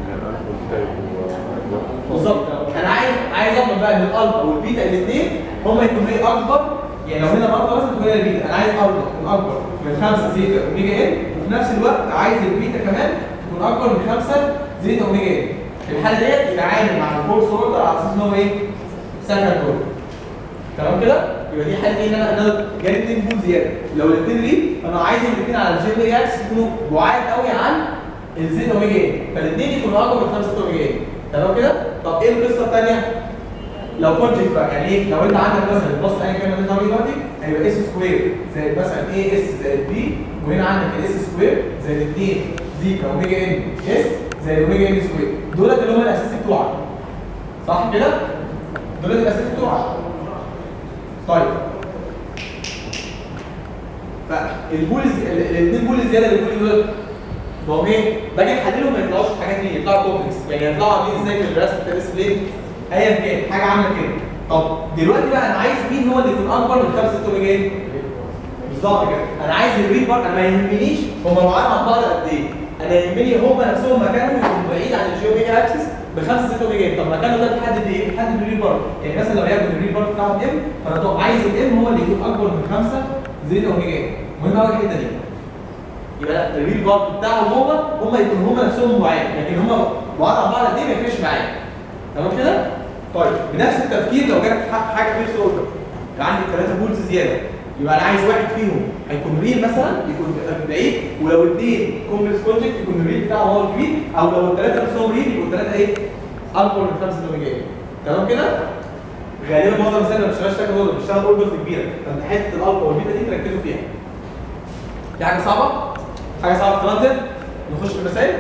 بالظبط انا عايز عايز اضمن بقى ان الالفا والبيتا الاثنين هما يكونوا ايه اكبر يعني لو هنا الالفا مثلا تكون هنا البيتا انا عايز الفا تكون اكبر من 5 زيتا اوميجا ان وفي نفس الوقت عايز البيتا كمان تكون اكبر من 5 زيتا اوميجا ان في الحاله ديت يتعامل مع الفورس اوردر على اساس ان هو ايه؟ سكند اوردر تمام كده؟ يبقى دي حاله ايه ان انا انا جالي اثنين بول زياده لو الاثنين ريد فانا عايز الاثنين على الجي بي اكس يكونوا بعاد قوي عن الزيت اوميجا ان فالاثنين يكونوا اكبر من 5 اوميجا ان تمام كده؟ طب ايه القصه الثانيه؟ لو كونجكت بقى يعني ايه؟ لو انت عندك مثلا البسط ايا كان اللي انت عامله دلوقتي هيبقى اس سكوير زائد مثلا ايه اس زائد بي وهنا عندك الاس سكوير زائد 2 زيتا اوميجا ان اس زائد اوميجا ان سكوير دولت اللي هم الاساسي بتوعك صح كده؟ دولت الاساسي بتوعك طيب فالبول الاثنين بول الزياده اللي بيقولوا دول ما ايه باجي احللهم ما يطلعوش حاجات دي يطلعوا كومبلكس يعني يطلعوا عاملين ازاي في الرسم بتاع الديسبلاي ايا كان حاجه عامله كده طب دلوقتي بقى انا عايز مين هو اللي يكون اكبر من 5 اوميجا بالظبط كده انا عايز الريد بار انا ما يهمنيش هما بعاد عن بعض قد ايه انا يهمني هما نفسهم مكانهم يكون بعيد عن الجيو ميجا اكسس ب 5 6 اوميجا طب مكانه ده بيحدد ايه؟ بيحدد الريد بار يعني مثلا لو ياخد الريد بار بتاعه ام فانا طب عايز الام هو اللي يكون اكبر من 5 زائد اوميجا المهم قوي الحته دي يبقى الريل بارت بتاعهم هو هم يكونوا هم نفسهم بعاد لكن هم بعاد عن بعض قد ايه ما يفرقش معايا تمام كده؟ طيب بنفس التفكير لو جت ح- حاجه فيرست اوردر عندي ثلاثه بولز زياده يبقى انا عايز واحد فيهم هيكون ريل مثلا يكون بعيد ولو اثنين كومبلكس كونجكت يكون الريل بتاعه هو الكبير او لو الثلاثه نفسهم ريل يبقوا الثلاثه ايه؟ اكبر من 5 اوميجا تمام كده؟ غالبا معظم الناس اللي ما بتشتغلش تاكل اوردر بتشتغل اوردرز كبيره فانت حته الالفا والبيتا دي تركزوا فيها في حاجه صعبه؟ حاجه صعبه في الترانزيت نخش في المسائل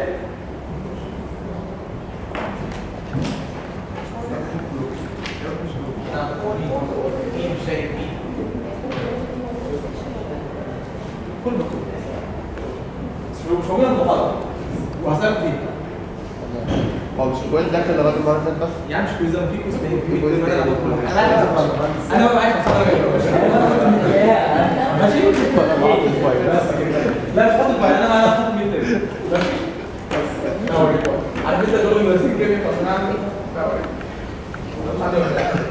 مين مش شايف مين؟ كل مكتوب بس مش موجود المحاضره وهسألك فيه هو مش كويس داخل لغايه المره اللي فاتت بس يعني مش كويز في كويز تاني في كويز تاني. انا بقى معاك ماشي انا بعرف شويه بس كده لا مش حاطط الفايل انا انا حاطط مين تاني ماشي بس أوريك بقى. عارف انت دول المدرسين كيمياء اصلا عامل ايه؟ أوريك. مش عارف ولا لا.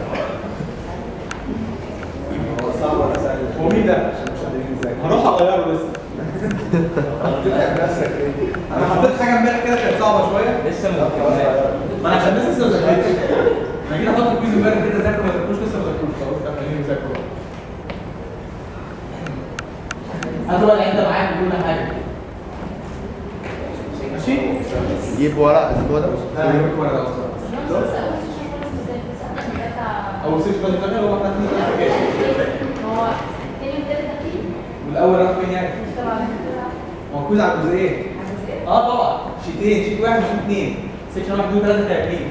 هو صعب ولا سهل هو مين ده؟ عشان مش قادرين نذاكر هروح اغيره لسه تتعب نفسك ليه؟ انا حطيت حاجه امبارح كده كانت صعبه شويه لسه ما ذكرناش ما انا عشان لسه ما ذاكرتش انا جيت احط الكويز امبارح كده ذاكر ما ذاكروش لسه ما ذاكروش فقلت خليني اذاكر هاتوا بقى العده معاك كل حاجه ماشي؟ جيب ورق اسمه ده لا انا جبت ورقه اصلا اول سيكشن ده كده هو احنا اثنين والاول راح فين يعني؟ هو الكويز على الجزئين اه طبعا شيتين شيت واحد وشيت اثنين سيكشن واحد دول ثلاثه تقريبا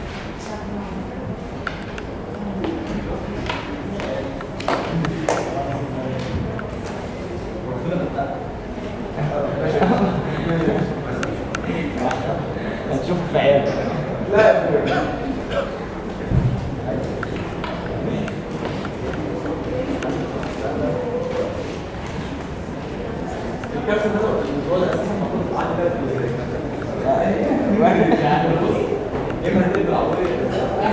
هتشوف في عيالك لا يا اخويا الكابشن ده هو ده اساسا المفروض تعدي ثلاث واحد يعني بص يا اما هتقلب العربيه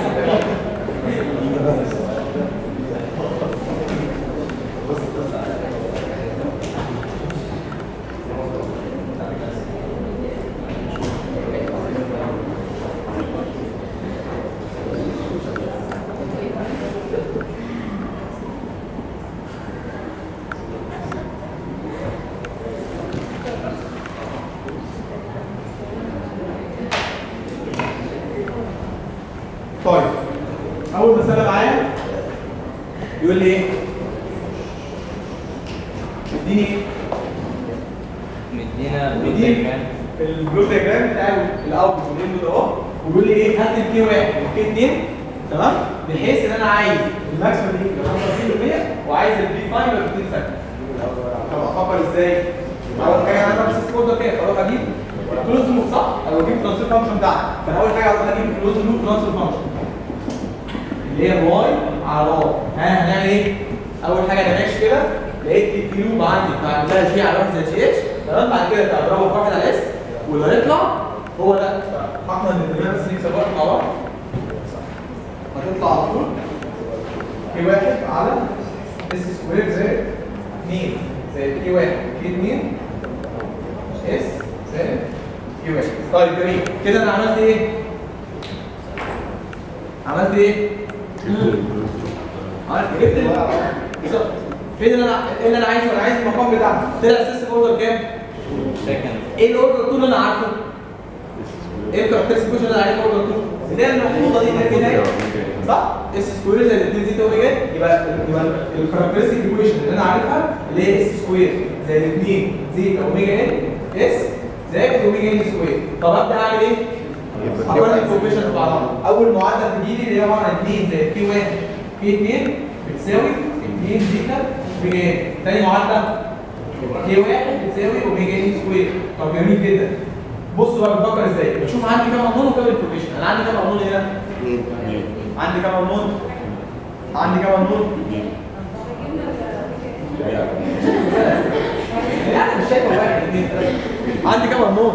طيب اول مساله معايا يقول لي ايه؟ اديني ايه؟ مدينا مدير بروجرام البلوك دياجرام بتاع الاوتبوت والانبوت اهو وبيقول لي ايه هات الكي واحد والكي 2 تمام بحيث ان انا عايز الماكسيمم دي يبقى 25% وعايز البي فاين يبقى 2 سنه طب افكر ازاي؟ اول حاجه انا عايز امسك كود كده فاروح اجيب كلوز لوب صح؟ او اجيب ترانسفير فانكشن بتاعتي فانا اول حاجه هروح اجيب كلوز لوب ترانسفير فانكشن اللي هي واي على واي ها هنعمل ايه؟ اول حاجه انا ماشي كده لقيت في لوب عندي فاعمل لها جي على 1 زائد جي اتش تمام بعد كده اضربها في واحد على اس واللي هيطلع هو ده فاحنا الاثنين بس نكسب وقت مع بعض هتطلع على طول كي واحد على اس سكوير زائد 2 زائد كي واحد كي 2 اس زائد كي واحد طيب جميل كده انا عملت ايه؟ عملت ايه؟ عملت جبت ال- بالظبط فين اللي انا ايه اللي انا عايزه؟ انا عايز المقام بتاعها طلع اساس اوردر كام؟ سكند ايه الاوردر طول اللي انا عارفه؟ ايه الكاركترستيك كويشن اللي انا عارفه اوردر طول؟ اللي هي المحفوظه دي اللي هي كده صح؟ اس سكوير زائد 2 زيتا اوميجا يبقى يبقى الكاركترستيك ايكويشن اللي انا عارفها اللي هي اس سكوير زائد 2 زيتا اوميجا ان اس زائد اوميجا ان سكوير طب ابدا اعمل ايه؟ اقارن الكوفيشن في بعضها اول معادله تجي لي اللي هي عباره عن 2 زائد كي 1 كي 2 بتساوي 2 زيتا اوميجا ان تاني معادله كي واحد بتساوي اوميجا ان سكوير طب جميل جدا بصوا بقى بفكر ازاي بشوف عندي كام قانون وكام انفورميشن انا عندي كام قانون هنا عندي كام قانون عندي كام قانون يعني مش شايف واحد اثنين ثلاثة عندي كام قانون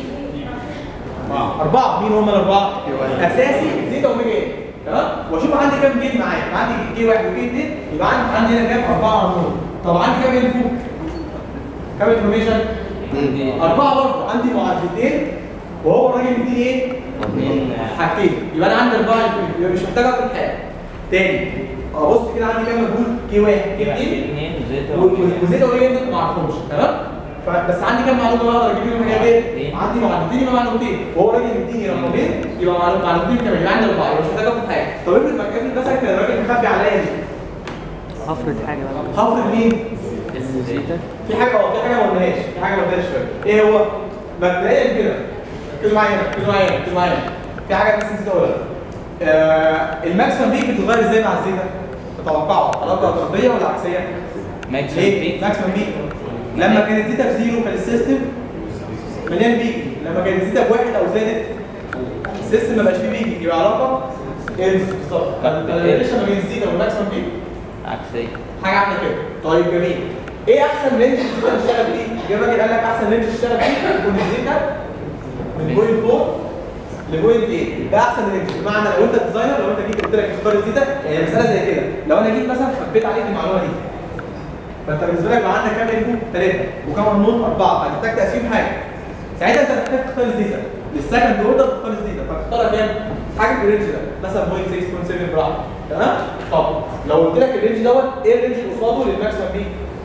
أربعة مين هم الأربعة؟ أساسي زيتا أوميجا إيه تمام؟ وأشوف عندي كام جيت معايا عندي جي واحد وجي اثنين يبقى عندي عندي هنا كام؟ أربعة قانون طب عندي كام انفو؟ كام انفورميشن؟ أربعة برضه عندي معادلتين وهو الراجل مديني إيه؟ اتنين حاجتين يبقى انا عندي اربعه انفورميشن يبقى مش محتاج اخد حاجه تاني ابص كده عندي كام مجهول كي واحد كي اثنين اتنين وزيتا وزيت اوريجا انت ما اعرفهمش تمام فبس عندي كام معلومه بقدر اجيب لهم حاجات إيه؟ عندي معلومتين يبقى معلومتين وهو راجل مديني رقمين يبقى معلوم- معلومتين كمان يبقى عندي اربعه يبقى مش محتاج اخد حاجه طب افرض ما افرض مثلا كان الراجل مخبي عليا دي هفرض حاجه بقى هفرض مين؟ الزيتا في حاجه اه في حاجه ما قلناهاش في حاجه ما قلناهاش شويه ايه هو؟ مبدئيا كده ركزوا معايا هنا ركزوا معايا هنا ركزوا معايا هنا. في حاجه بس نسيت اقولها آه الماكسيمم بيك بتتغير ازاي مع الزيتا؟ تتوقعوا علاقه طرديه ولا عكسيه؟ ماكسيمم ليه؟ بيك ماكسيمم بيك لما كانت زيتا بزيرو كان السيستم مليان بيجي لما كانت زيتا بواحد او زادت السيستم ما بقاش فيه بيجي يبقى علاقه انس بالظبط الريليشن ما بين الزيتا والماكسيمم بيك عكسية حاجه عامله كده طيب جميل ايه احسن رينج الزيتا تشتغل فيه؟ جه الراجل قال لك احسن رينج تشتغل فيه يكون الزيتا من بوينت 4 لبوينت 8 ده احسن رينج بمعنى لو انت ديزاينر لو انت جيت قلت لك اختار الزيتا يعني مساله زي كده لو انا جيت مثلا خبيت عليك المعلومه دي فانت بالنسبه لك بقى عندك كام انفو؟ ثلاثه وكام قانون؟ اربعه فهتحتاج تقسيم حاجه ساعتها انت محتاج تختار الزيتا للسكند اوردر تختار الزيتا فتختار كام؟ حاجه في الرينج ده مثلا 0.6 0.7 براحتك تمام؟ طب لو قلت لك الرينج دوت ايه الرينج اللي قصاده للماكسيمم بيك؟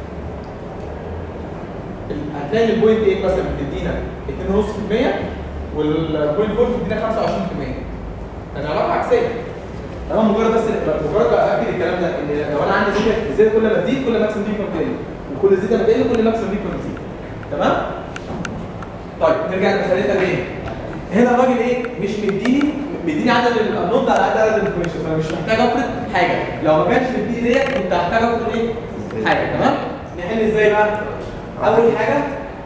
هتلاقي البوينت 8 مثلا بتدينا 2.5% والبوينت 4 بتدينا 25% يعني علاقه عكسيه تمام مجرد بس مجرد اكد الكلام ده ان لو انا عندي زيتا الزيتا كل ما تزيد كل ماكسيمم بيك ما بتقل وكل زيتا ما تقل كل ماكسيمم بيك ما بتزيد تمام؟ طيب نرجع لمسألتنا ليه؟ هنا الراجل ايه؟ مش مديني مديني عدد الانونز على قد عدد الانفورميشن فانا مش محتاج افرض حاجه لو ما كانش مديني ديت كنت هحتاج افرض ايه؟ حاجه تمام؟ نحل ازاي بقى؟ اول حاجه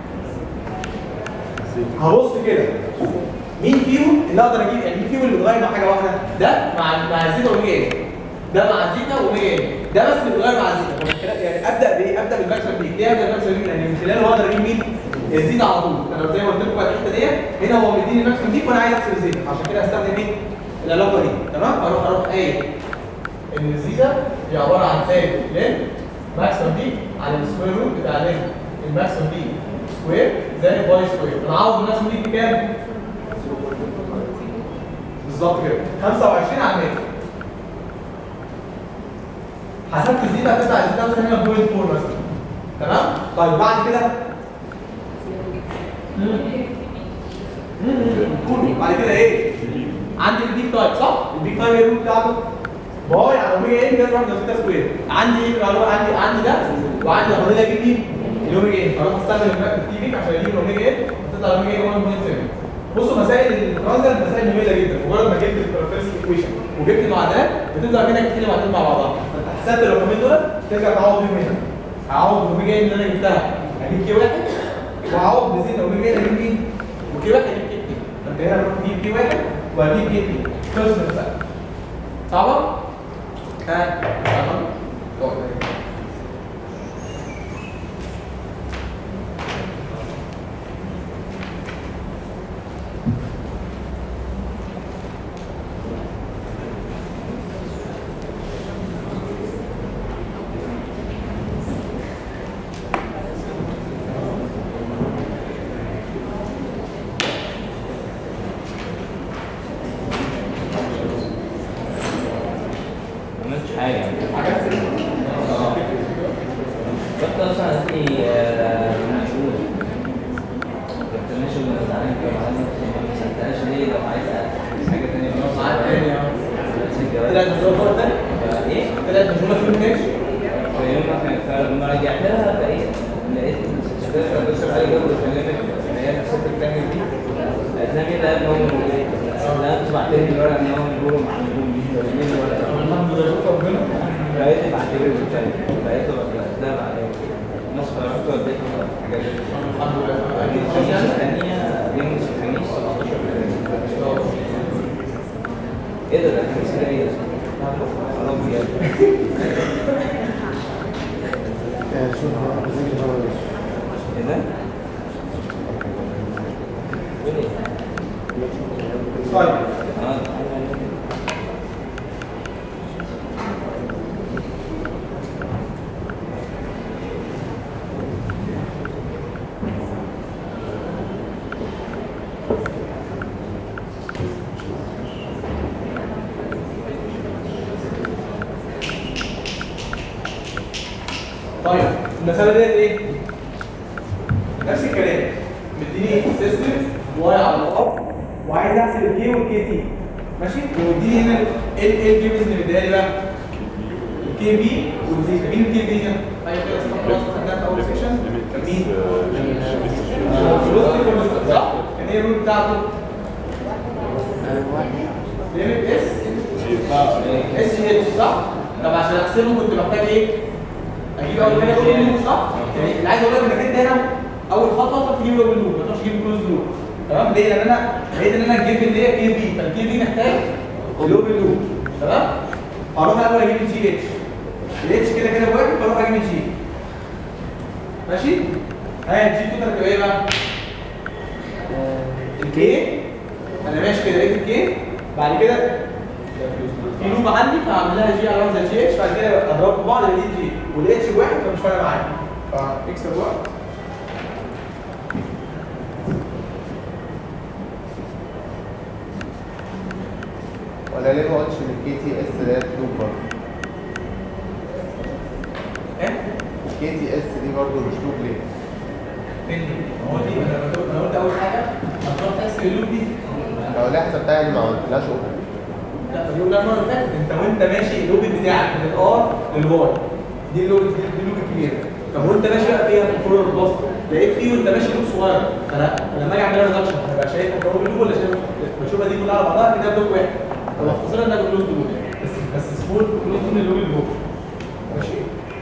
هبص كده مين فيهم اللي اقدر اجيب يعني مين فيهم اللي بيتغير مع حاجه واحده؟ ده مع مع زيتا اوميجا ايه؟ ده مع زيتا واوميجا ايه؟ ده بس اللي بيتغير مع زيتا فمن خلال- يعني ابدا بايه؟ ابدا بالماكسيمم بيك ليه ابدا بالماكسيمم بيك؟ لان من خلاله اقدر اجيب مين؟ الزيتا على طول انا زي ما قلت لكم بقى الحته ديت هنا هو مديني الماكسيمم بيك وانا عايز احسب الزيتا عشان كده هستخدم ايه؟ العلاقه دي تمام؟ اروح اروح ايه؟ ان الزيتا هي عباره عن سالب لين ماكسيمم بيك على السكوير روت بتاع لين الماكسيمم بيك سكوير زائد واي سكوير انا عاوز الماكسيمم بيك بكام؟ بالظبط كده 25 على 100 حسبت الزيتا هتطلع الزيتا مثلا هنا 0.4 مثلا تمام؟ طيب بعد كده كله بعد كده ايه؟ عندي البيك تايب صح؟ البيك تايب ايه الروت بتاعته؟ باي على اوميجا ايه بلس 1 زائد سكوير عندي ايه في المعلومه عندي عندي ده وعندي لو فاضل اجيب مين؟ الاوميجا ايه فاروح استخدم التي بيك عشان اجيب الاوميجا ايه هتطلع الاوميجا ايه 1.7 بصوا مسائل الترانزل مسائل جميله جدا مجرد ما جبت الكاركترستيك ايكويشن وجبت المعادلات بتبدا كده تحل معادلات مع بعضها فانت حسبت الرقمين دول ترجع تعوض بيهم هنا هعوض الاوميجا ايه اللي انا جبتها هجيب كي واحد وهعوض بزيت الاوميجا ايه اجيب مين؟ وكي واحد اجيب كي اتنين فانت هنا هتروح تجيب كي واحد وهجيب كي اتنين خلص المساله صعبه؟ ها تمام ما عملتش حاجة يعني حاجات كنت اصلا هاتلي مشهور كنت ماشي وزعلان كده معانا ما سالتهاش ليه لو عايز حاجة تانية خلاص معاك تاني اه. بس الجواز طلعت مشروع مرة تانية؟ ايه؟ طلعت مشروع ما فهمتش؟ فيوم فلما رجعت لها فايه لقيت شغلت الدكتور علي جابر كلمت اللي هي نفسها التانية دي قالت لها مين اللي قال ان هو موجود؟ لا انتوا بعتين لي الورقه ان هو موجود مع النجوم دي فمين الورقه؟ الحمد لله شكرا ربنا فقالت لي بعتبر التاني فقالت له بس لا بعدين بس فرحت وديتها ايه ده ده كان اسمه ايه ده؟ حرام بجد آه، شوف ايه ده؟ قول ايه؟ طيب اه طيب المسألة ديت ايه؟ نفس الكلام مديني سيستم واي على الار وعايز احسب الكي والكي تي ماشي ومديني هنا ال ال الجيبز اللي مديها لي بقى الكي في والزيتا مين الكي في هنا؟ ايوه كده اسمها خلاص خدناها في اول سيكشن مين؟ فلوس دي كلها صح؟ كان ايه الرول بتاعته؟ ليميت اس اس اتش صح؟ طب عشان احسبه كنت محتاج ايه؟ اجيب اول حاجه لوب لوب صح؟ يعني اللي عايز اقول لك انك انت هنا اول خطوه تروح تجيب لوب لوب ما تروحش تجيب كلوز لوب تمام؟ ليه؟ لان انا لقيت ان انا الجيب اللي هي كي في فالكي في محتاج لوب لوب تمام؟ هروح الاول اجيب الجي اتش الاتش كده كده واقف فاروح اجيب الجي ماشي؟ ها الجي توتال تبقى ايه بقى؟ الكي انا ماشي كده لقيت الكي بعد كده في لوب عندي فهعمل لها جي على واحده جي اتش بعد كده اضرب في بعض يبقى دي جي والاتش بواحد فمش فارقه معايا فاكسب وقت ولا ليه ما قلتش ان الكي تي اس ديت لوب برضه ايه؟ الكي تي اس دي برضه مش لوب ليه؟ فين دي؟ هو دي انا قلت- انا قلت اول حاجه هتروح تحسب اللوب دي لو اللي حسبتها يعني ما قلتلهاش اوبن لا طب يقول لك المره اللي فاتت انت وانت ماشي اللوب بتاعك من الار للواي دي اللوب دي دي اللوب الكبيره طب وانت ماشي بقى فيها في الفلور البسط لقيت فيه وانت ماشي لوب صغير فانا لما اجي اعمل ريدكشن هبقى شايف انت هو اللوب ولا شايف بشوفها دي كلها على بعضها كده بلوك واحد طب اختصرها انها كلوز لوب بس بس سمول كلوز من اللوب اللي جوه ماشي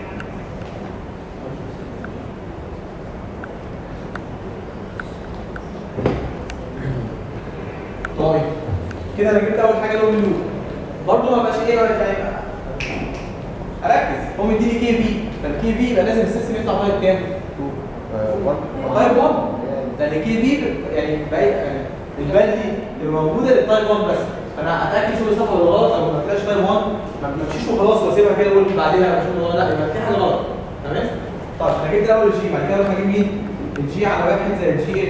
طيب كده انا جبت اول حاجه لون اللوب برضه ما بقاش ايه ولا يعني اركز هو مديني كي في فالكي في يبقى لازم السيستم يطلع تايب كام؟ تايب 1 لان كي في يعني باقي يعني الفاليو دي اللي موجوده للتايب 1 بس فانا اتاكد شو صح ولا غلط او ما طلعش تايب 1 ما تمشيش وخلاص واسيبها كده اقول بعديها اشوف ولا لا يبقى في حاجه غلط تمام؟ طيب انا جبت الاول الجي بعد كده اروح اجيب مين؟ الجي على واحد زي الجي اتش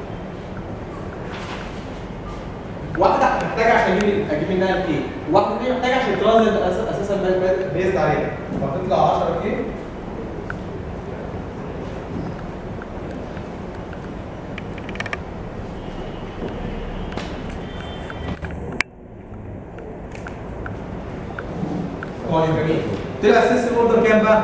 واحده محتاجه عشان اجيب اجيب منها الكي واحده دي محتاجه عشان ترانزيت أس- اساسا بيزد عليها فتطلع 10 كي طيب جميل طلع السيستم اوردر كام بقى؟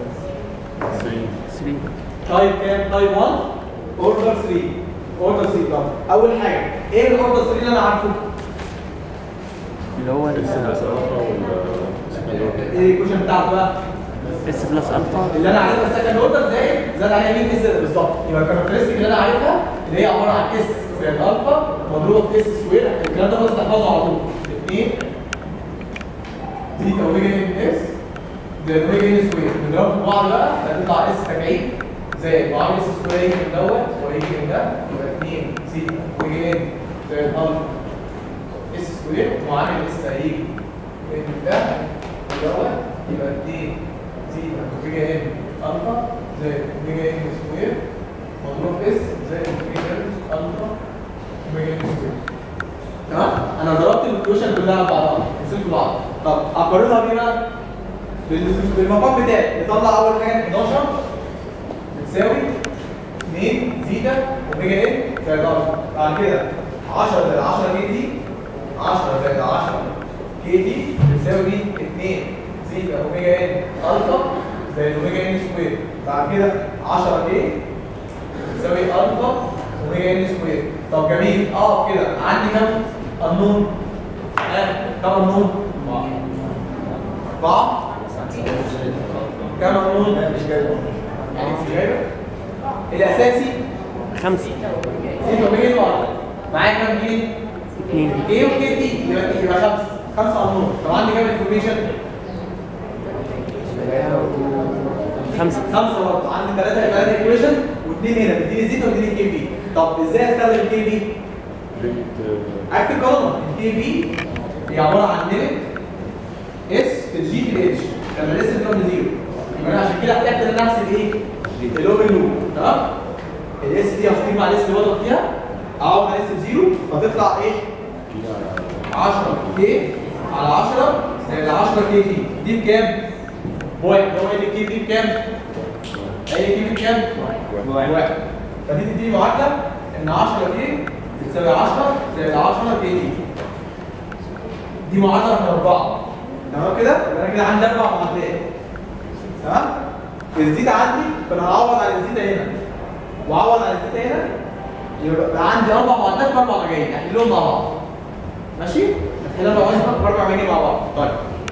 3 تايب كام؟ تايب 1 اوردر 3 اوردر 3 طب اول حاجه ايه الاوردر 3 اللي انا عارفه؟ اللي هو ايه الكوشن بتاعته بقى؟ اس بلس الفا اللي انا عارفها السكند اوردر زائد زاد عليها مين اس بالظبط يبقى الكاركترستيك اللي انا عارفها اللي هي عباره عن اس زائد الفا مضروبه في اس سكوير الكلام ده خلاص تحفظه على طول 2 زيتا اوميجا ان اس زائد اوميجا ان سكوير نضربهم في بعض بقى هتطلع اس تبعين زائد معامل اس سكوير يجي من دوت ويجي من ده يبقى 2 زيتا اوميجا ان زائد الفا اس سكوير معامل اس هيجي من ده دوت يبقى 2 زيتا اوميجا ان الفا زائد اوميجا ان سكوير مضروب اس زائد اوميجا ان الفا اوميجا ان سكوير تمام انا ضربت الكوشن كلها على بعضها قسمت بعض طب اقارنها بيه بقى بال- بالمقام بتاعي نطلع اول حاجه 11 بتساوي 2 زيتا اوميجا ان زائد الفا بعد كده 10 زائد 10 كي تي 10 زائد 10 كي تي بتساوي 2 زيتا اوميجا ان الفا زائد اوميجا ان سكوير بعد كده 10 كي بتساوي الفا اوميجا ان سكوير طب جميل اقف كده عندي كام قانون ها كام قانون أربعة كام قانون مش جايبه يعني مش جايبه الأساسي خمسة سيتا اوميجا ان وألفا معايا كام جين؟ اثنين كي وكي تي يبقى يبقى خمسة خمسه على النور طب عندي كام انفورميشن؟ خمسة خمسه برضه عندي ثلاثه ثلاثه ايكويشن واثنين هنا بتديني زيتا وبتديني كي في طب ازاي استخدم الكي في؟ اكتب قانون الكي في هي عباره عن ليميت اس في الجي في الاتش لما الاس بتروح لزيرو يبقى انا عشان كده احتاج ان انا احسب ايه؟ الاوبن لوب تمام؟ الاس دي هحط مع الاس اللي بضرب فيها اعوض على اس بزيرو فتطلع ايه؟ 10 كي على 10 زائد 10 كي في دي بكام؟ بواحد هو قال لي الكي في بكام؟ قال لي الكي في بكام؟ بواحد فدي تديني معادله ان 10 كي بتساوي 10 زائد 10 كي دي دي معادله رقم اربعه تمام كده؟ يبقى انا كده عندي اربع معادلات تمام؟ الزيت عندي فانا هعوض على الزيت هنا واعوض على الزيت هنا يبقى بقى عندي اربع معادلات في اربع مجاهيل احلهم مع بعض ماشي؟ نحل اربع معادلات في اربع مجاهيل مع بعض طيب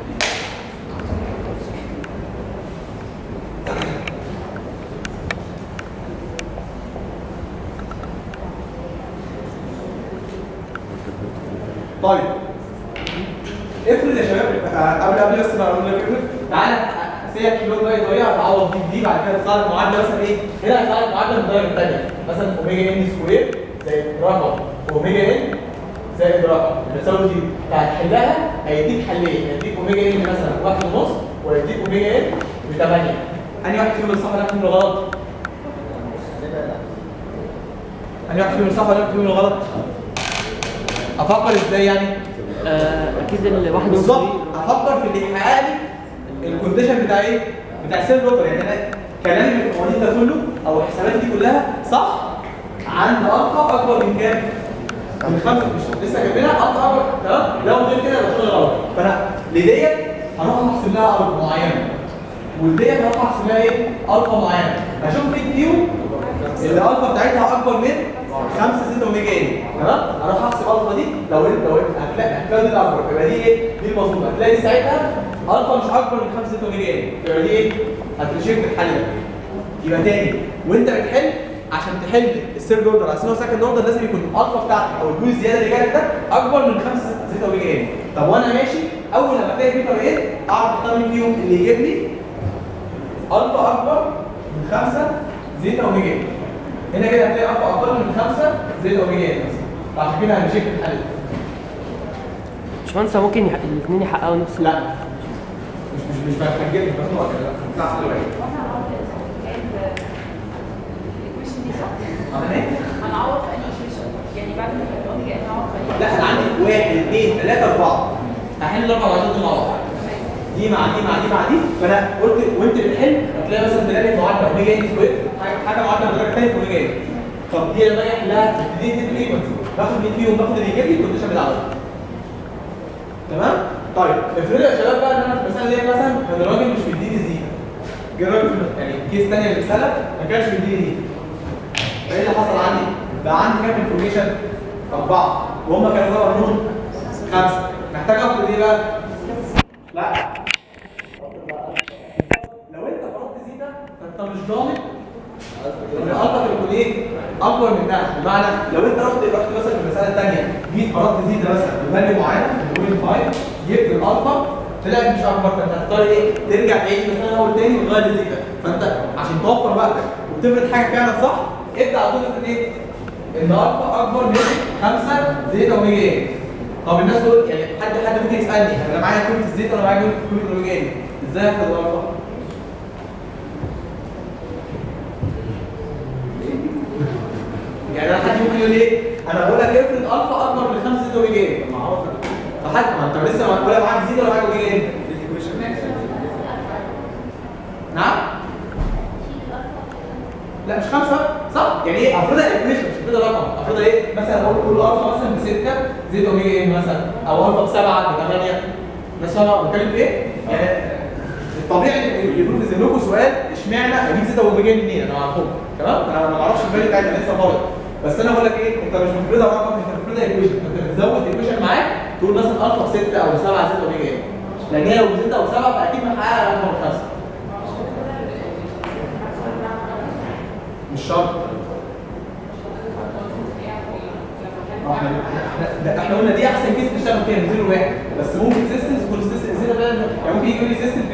طيب افرض يا شباب آه، قبل قبل بس ما اقول لك افرض تعالى سيبك كيلو باي طريقه هتعوض دي بدي بعد كده تطلع لك معادله مثلا ايه؟ هنا هتطلع لك معادله من الدرجه الثانيه مثلا اوميجا ان سكوير زائد رقم اوميجا ان زائد رقم بتساوي زيرو فهتحلها هيديك حلين هيديك اوميجا ان مثلا واحد ونص وهيديك اوميجا ان ب 8 انهي واحد فيهم الصح ولا فيهم الغلط؟ انهي واحد فيهم الصح ولا فيهم الغلط؟ افكر ازاي يعني؟ آه، اكيد الواحد ونص بالظبط دي افكر في اللي يحقق لي الكونديشن بتاع ايه؟ بتاع السيل بلوكر يعني انا كلامي في القوانين ده كله او حساباتي دي كلها صح عند الفا اكبر من كام؟ من خمسه مش لسه جايبينها الفا اكبر تمام؟ لو غير كده يبقى شغل غلط فانا لديت هروح احسب لها الفا معينه وديت هروح احسب لها ايه؟ الفا معينه هشوف مين فيهم اللي الفا بتاعتها اكبر من 5 6 اوميجا ان تمام اروح احسب الفا دي لو لو هتلاقي هتلاقي دي الاكبر يبقى دي ايه دي المظبوطه هتلاقي دي ساعتها الفا مش اكبر من 5 6 اوميجا ان يبقى دي ايه هتشيك في الحل ده يبقى تاني وانت بتحل عشان تحل السيرد اوردر على السنه سكند اوردر لازم يكون الالفا بتاعتك او الجول الزياده اللي جالك ده اكبر من 5 6 اوميجا ان طب وانا ماشي اول لما الاقي بيتا ايه اعرف اختار مين فيهم اللي يجيب لي الفا اكبر من 5 زيتا اوميجا ان هنا كده هتلاقي الفا اقل من 5 زيتا اوميجا ان مثلا فعشان كده هنشيك الحل ده. باشمهندس هو ممكن يح... الاثنين يحققوا نفس لا مش مش مش بتحجج مش بخنقك لا بتاع حل واحد عمل ايه؟ هنعوض في انهي ايكويشن يعني بعد ما يبقى الاوميجا ان نعوض في انهي لا انا عندي واحد اثنين ثلاثة أربعة هحل الأربع معادلات دول مع بعض دي مع دي مع دي مع دي فأنا قلت وأنت بتحل هتلاقي مثلا تلاقي معادلة أوميجا إن سكوير حاجة- حاجة معادلة من الدرجة الثانية في أوميجا إن طب دي لما أجي أحلها دي دي فريكونسي باخد مين فيهم باخد اللي يجيب لي الكونديشن بتاع ده تمام؟ طيب افرضوا يا شباب بقى ان انا في المساله دي مثلا كان الراجل مش مديني الزينه جه الراجل في الم- يعني الكيس الثانيه اللي المساله ما كانش مديني زينه فايه اللي حصل عندي؟ بقى عندي كام انفورميشن؟ أربعة وهم كانوا بقى قانون خمسة محتاج أفرض إيه بقى؟ لا لو أنت فرضت زيتا فأنت مش ضامن إن الألفا تكون إيه؟ أكبر منها بمعنى لو أنت رحت رحت مثلا في المسألة الثانية جيت فرضت زيتا مثلا بفاليو معينة بوينت 5 جبت الألفا طلعت مش أكبر فأنت هتضطر إيه؟ ترجع تعيد المسألة أول تاني وتغير الزيتا فأنت عشان توفر وقتك وتفرض حاجة فعلا صح ابدأ على طول افرض إيه؟ ان الفا اكبر من 5 زيتا اوميجا ايه طب الناس تقول يعني حد حد ممكن يسالني انا معايا قيمه الزيتا وانا معايا قيمه اوميجا ايه ازاي اخد الالفا يعني انا حد ممكن يقول ايه انا بقول لك افرض الفا اكبر من 5 زيتا اوميجا ايه ما اعرف فحد ما انت لسه ما ولا معاك زيتا ولا معاك اوميجا ايه نعم لا مش خمسة صح؟ يعني ايه افرضها ايكويشن مش افرضها رقم افرضها ايه؟ مثلا اقول كل الفا مثلا بستة زائد اوميجا ايه مثلا او الفا بسبعة بثمانية ماشي انا بتكلم في ايه؟ يعني الطبيعي اللي يكون في ذهنكم سؤال اشمعنى اجيب زيتا واوميجا منين؟ انا معرفهم تمام؟ انا ما اعرفش الفاليو بتاعتها لسه فاضي بس انا بقول لك ايه؟ انت مش بتفرضها رقم انت بتفرضها ايكويشن انت بتزود ايكويشن معاك تقول مثلا الفا بستة او سبعة زائد اوميجا ايه؟ لان هي لو بستة او سبعة فاكيد محققة رقم خمسة مش شرط احنا احنا ده احنا قلنا دي احسن كيس نشتغل فيها نزيل واحد بس ممكن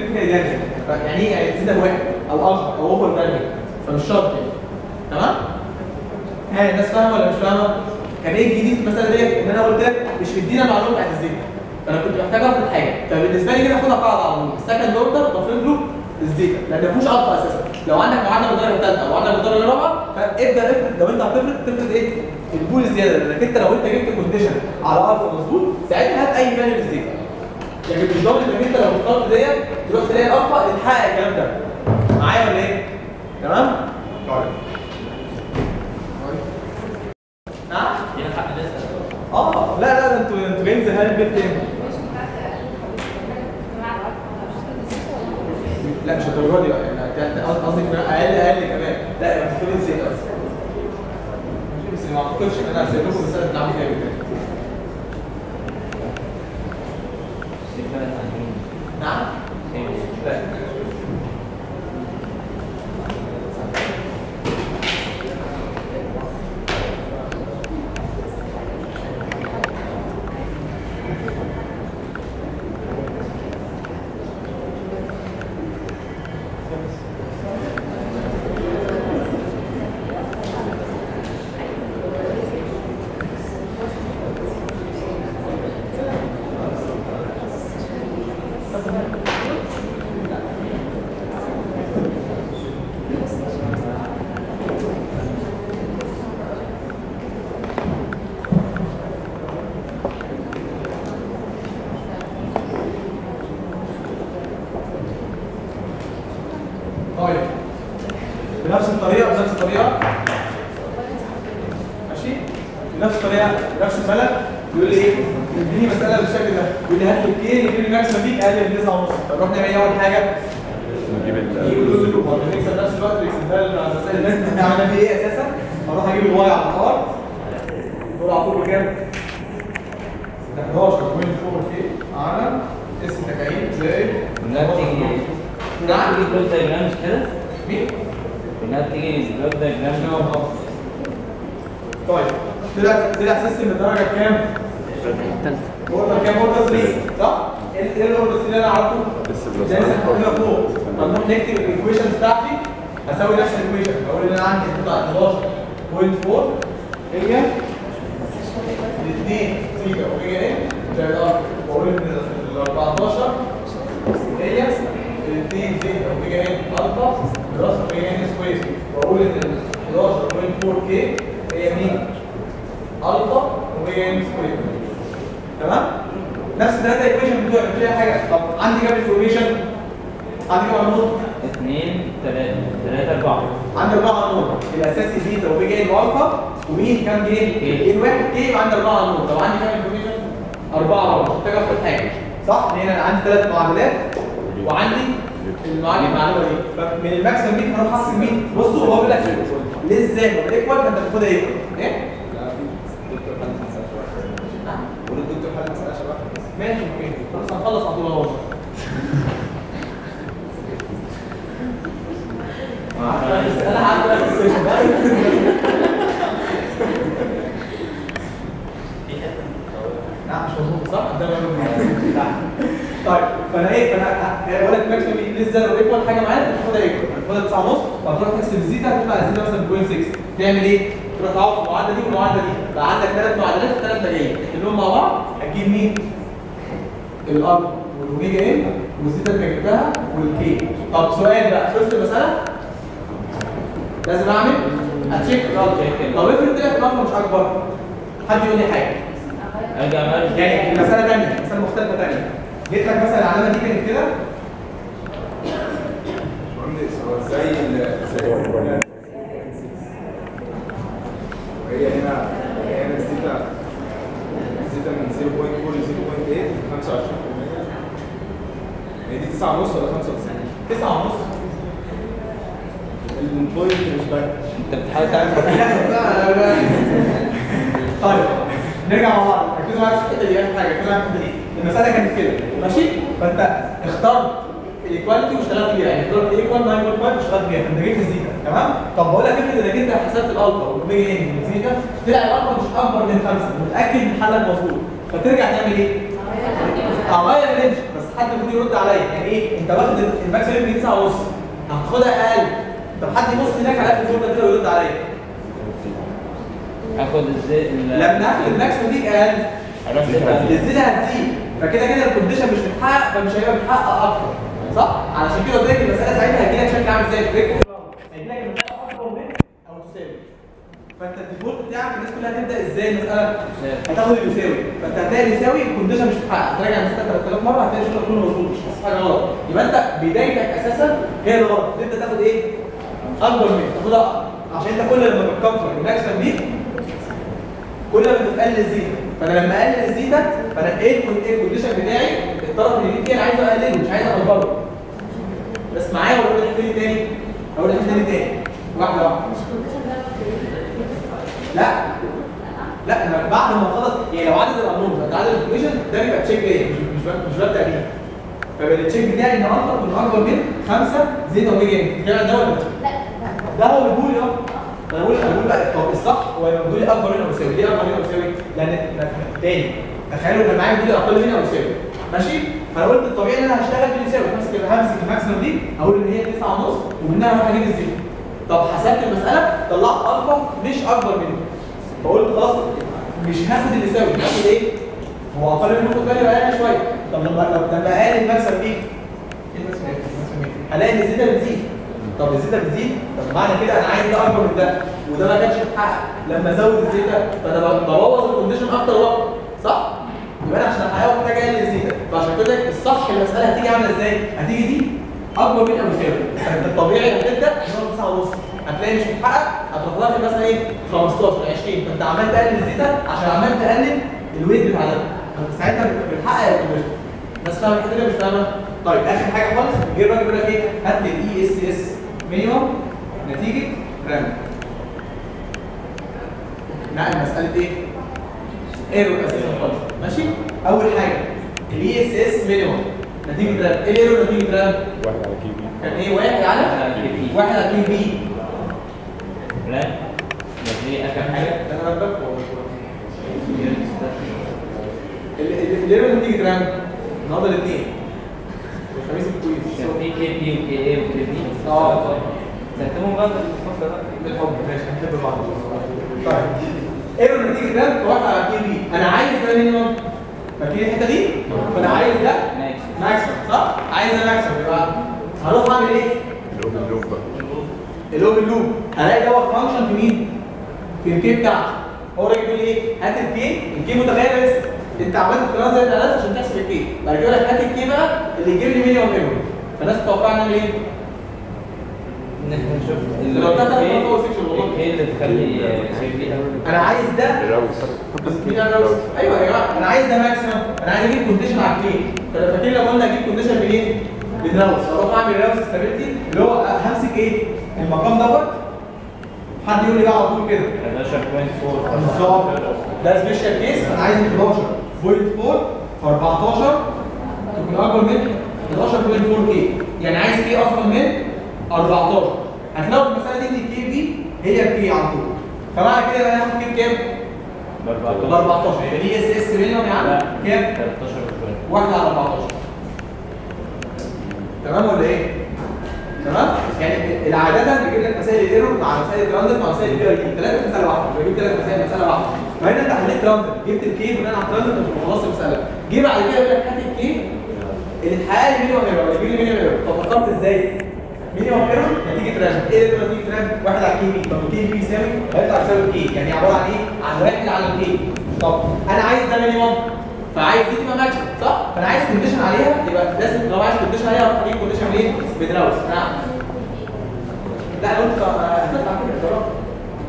كده يدرج يعني ايه يعني زيتا واحد او اكتر او اوفر دايناميك فمش شرط يعني تمام؟ ها الناس فاهمه ولا مش فاهمه؟ كان ايه الجديد في المساله ديت ان انا قلت لك مش مدينا معلومه بتاعت الزيتا فانا كنت محتاج افرض حاجه فبالنسبه لي كده اخدها قاعده على طول السكند اوردر بفرض له الزيتا لان ما فيهوش الفا اساسا لو عندك معادله بالدرجه الثالثه او معادله بالدرجه الرابعه فابدا افرض لو انت هتفرض تفرض ايه؟ البول الزياده لانك انت لو انت جبت كونديشن على الفا مظبوط ساعتها هات اي فاليو للزيتا لكن مش ضامن انك انت لو اخترت ديت تروح تلاقي الالفا اللي تحقق الكلام ده معايا ولا ايه؟ تمام؟ طيب نعم؟ يلحق لسه اه لا لا ده انتوا انتوا جايين زهقان البيت تاني لا مش الدرجه دي بقى يعني أنت- أنت قصدي كمان اقل اقل كمان لا يبقى تدخلي ازاي اصلا ماشي، بس ما اعتقدش ان انا هسيب لكم رساله تلعبوا فيها كده نعم لا طيب بنفس الطريقه بنفس الطريقه ماشي بنفس الطريقه بنفس الملل يقول لي ايه اديني مساله بالشكل ده يقول لي هات لي الكي يجيب لي ماكسيمم بيك اقل من 9 ونص طب نروح نعمل ايه اول حاجه نجيب نجيب اللوز لوب ولا نكسب نفس الوقت الاكسنتال على مسائل الناس احنا عملنا بيه ايه اساسا اروح اجيب الواي على الار دول على طول بكام 11.4 كي على اسم تكعيب زائد كلها بتيجي نعم بتيجي بلوك دايجرام مش كده؟ مين؟ كلها بتيجي بلوك دايجرام طيب طلع طلع سيستم الدرجه كام؟ التالتة اوردر كام اوردر 3 صح؟ ايه ايه الاوردر 3 اللي انا عارفه؟ لسه بلس ده لسه قلنا فوق هنروح نكتب الايكويشنز بتاعتي هساوي نفس الايكويشن اقول ان انا عندي بتاع 11.4 هي الاثنين سيجا وهي ايه؟ زائد ار واقول ان ال 14 هي الاثنين زيتا وهي ايه؟ الفا بلس وهي ان سكوير واقول ان ال 11.4 كي هي مين؟ الفا وهي ان سكوير تمام؟ نفس الثلاثه ايكويشن بتوع فيها حاجه طب عندي كام انفورميشن؟ عندي كام نقط؟ اثنين ثلاثة ثلاثة أربعة عندي اربعه نقط الاساسي زيتا وبيجي جاي والفا ومين كام جين؟ كي. جين واحد كي يبقى عندي اربعه نقط طب عندي كام انفورميشن؟ اربعه مش محتاج افرض حاجه صح؟ لان انا عندي ثلاث معادلات وعندي المعادله المعلومه دي فمن الماكسيمم دي هروح احسب مين؟ بصوا هو بيقول لك ليه ازاي؟ ما ايكوال فانت بتاخدها ايكوال ايه؟ لا في دكتور حل مسألة شبه قول الدكتور حل مسألة شبه ماشي اوكي خلاص هنخلص على طول اهو انا عارف بقى السيشن لا مش مظبوط صح؟ ده لا. طيب فانا ايه فانا بقول لك ماكسيمم لسه لو ايكوال حاجه معايا تاخدها ايكوال هتاخدها 9 ونص وهتروح تحسب الزيتا هتطلع الزيتا مثلا 0.6 تعمل ايه؟ تروح تعوض في المعادله دي والمعادله دي بقى عندك ثلاث معادلات وثلاث مجايين تحلهم مع بعض هتجيب مين؟ الار والاوميجا ان والزيتا اللي جبتها والكي طب سؤال بقى شفت المساله؟ لازم اعمل اتشيك طب افرض طلعت الالفا مش اكبر حد يقول لي حاجه ارجع بقى يعني مساله ثانيه مساله مختلفه ثانيه جيت لك مثلا العلامه دي كانت كده مهندس هو زي ال زي ال- وهي هنا هي هنا الزيتا الزيتا من 0.4 ل 0.8 25% هي دي 9 ونص ولا 95 9 ونص البوينت مش باين انت بتحاول تعرف طيب نرجع مع بعض ركزوا معايا في الحته دي اخر حاجه ركزوا معايا في الحته دي المساله كانت كده ماشي فانت اخترت الايكواليتي واشتغلت بيها يعني اخترت الايكوال 9.5 واشتغلت بيها فانت جبت الزيتا تمام طب بقول لك افرض انك انت حسبت الالفا والاوميجا ان والزيتا طلع الالفا مش اكبر من 5 متاكد ان حلك مظبوط فترجع تعمل ايه؟ اغير الرينج بس حد المفروض يرد عليا يعني ايه انت واخد الماكسيمم دي 9 ونص هتاخدها اقل طب حد يبص هناك على اخر الفورمه كده ويرد عليا اخد ازاي لما اخد الماكسيمم دي اقل الزياده هتزيد فكده كده الكونديشن مش متحقق فمش هيبقى متحقق اكتر صح؟ علشان كده قلت لك المساله ساعتها هتجي لك شكل عامل زي البريك هيجي لك المساله اكبر من او تساوي فانت الديفولت بتاعك الناس كلها هتبدا ازاي المساله؟ هتاخد اليساوي فانت هتلاقي اليساوي الكونديشن مش متحقق هتراجع المساله 3000 مره هتلاقي الشغل كله مظبوط مش حاسس حاجه غلط يبقى انت بدايتك اساسا هي اللي غلط انت تاخد ايه؟ اكبر من تاخدها عشان انت كل لما بتكبر الماكسيمم دي كل ما بتقلل الزيتا فانا لما اقلل الزيتا فانا ايه الكون- ايه الكونديشن بتاعي الطرف اللي فيه انا عايز اقلله مش عايز اكبره بس معايا ولا اقول لك تاني تاني اقول لك تاني تاني واحده واحده لا لا انا بعد ما خلص يعني لو عدد الامور انت عدد الكونديشن ده بيبقى تشيك ليا مش مش بب- مش ببدا بيه فبقى التشيك بتاعي ان الفا يكون اكبر من 5 زيتا اوميجا ان كده ده ولا ده؟ ده هو اللي بيقول لي اه انا بقول انا بقول بقى طب الصح هو لما بيقول لي اكبر من او يساوي ليه اكبر من او يساوي؟ لان لأن- تاني تخيلوا كان معايا بيقول لي اقل من او يساوي ماشي؟ فانا قلت الطبيعي ان انا هشتغل باليساوي همسك همسك الماكسيمم دي اقول ان هي 9 ونص ومنها اروح اجيب الزيرو طب حسبت المساله طلعت الفا مش اكبر منه فقلت خلاص مش هاخد اللي يساوي هاخد ايه؟ هو اقل منه خد بالي اقل شويه طب لما لما لما اقل المكسب ايه؟ ايه المكسب ايه؟ المكسب ايه؟ هلاقي ان الزياده بتزيد طب الزياده بتزيد طب معنى كده انا عايز ده اكبر من ده وده ما كانش متحقق لما ازود الزياده فانا ب- ببوظ الكونديشن اكتر واكتر صح؟ يبقى انا عشان احققه محتاج اقلل الزياده فعشان كده الصح المساله هتيجي عامله ازاي؟ هتيجي دي اكبر من او يساوي فانت الطبيعي هتبدا ان هو 9 ونص هتلاقي مش متحقق هتروح داخل مثلا ايه 15 20 فانت عمال تقلل الزياده عشان عمال تقلل الويت بتاع ده فانت ساعتها بتحقق الكونديشن الناس فاهمه الحته دي ولا مش فاهمه؟ طيب اخر حاجه خالص جه الراجل بيقول لك ايه؟ هات لي الاي اس اس مينيمم نتيجه رام نقل مساله ايه؟ ايرور اساسا خالص ماشي؟ اول حاجه الاي اس اس مينيمم نتيجه رام ايه الايرور نتيجه رام؟ واحد على كي بي كان ايه واحد على على كي بي. واحد على كي بي لا دي اخر حاجه انا ببقى الايرور نتيجه رام النهارده الاثنين الخميس الكويس كان في كي بي وكي اي وكي بي اه سالتهم بقى في الفصل ده بالحب ماشي هنحب بعض طيب ايرور نتيجه ده واحد على كي بي انا عايز ده مينيمم فاكرين الحته دي؟ فانا عايز ده ماكس ماكسيمم صح؟ عايز ده ماكسيمم يبقى هروح اعمل ايه؟ الاوبن لوب بقى الاوبن لوب هلاقي دوت فانكشن في مين؟ في الكي بتاعتي هو راجل بيقول لي ايه؟ هات الكي الكي متغير لسه انت عملت الكلام زي الالات عشان تحسب الكي بعد كده يقول لك هات الكي بقى اللي يجيب لي مينيمم ايرور فالناس تتوقع نعمل ايه؟ ان احنا نشوف لو ده تحت الفوق section والله. ايه اللي تخلي كي بي انا عايز ده الراوس مين انا راوس؟ ايوه يا جماعه انا عايز ده ماكسيمم انا عايز اجيب كونديشن على الكلين فانا فاكرين لما قلنا اجيب كونديشن منين؟ من راوس اروح اعمل راوس ستابيلتي اللي هو همسك ايه؟ المقام دوت حد يقول لي بقى على طول كده 11.4 بالظبط ده سبيشال كيس انا عايز 11.4 في 14 تكون اكبر من 11.4 كي يعني عايز كي اصغر من 14 هتلاقوا في المساله دي ان الكي دي هي الكي على طول فمعنى كده يبقى انا هاخد كي بكام؟ ب ب 14 يبقى دي اس اس مليون يا عم لا. كام؟ 13 واحدة على 14 تمام ولا ايه؟ تمام؟ يعني العادة بيجيب لك مسائل الايرور مع مسائل الترانزيت مع مسائل البي اي دي ثلاثة مسألة واحدة مش بجيب ثلاث مسائل مسألة واحدة فهنا انت حليت ترانزيت جبت الكي بناء على الترانزيت مش خلاص المسألة جه بعد كده يقول لك هات الكي اللي اتحقق لي مينيمم ايرور اللي يجيب لي مينيمم ايرور طب فكرت ازاي؟ مينيمم ايرور نتيجة رام ايه اللي نتيجة رام؟ واحد على الكي بي طب الكي بي يساوي هيطلع يساوي الكي يعني عبارة عن ايه؟ عن واحد على الكي طب انا عايز ده مينيمم فعايز دي تبقى ماكسيمم صح؟ فانا عايز كونديشن عليها يبقى لازم لو عايز كونديشن عليها اروح اجيب كونديشن منين؟ بدراوس نعم لا انا قلت هتطلع كده ده رقم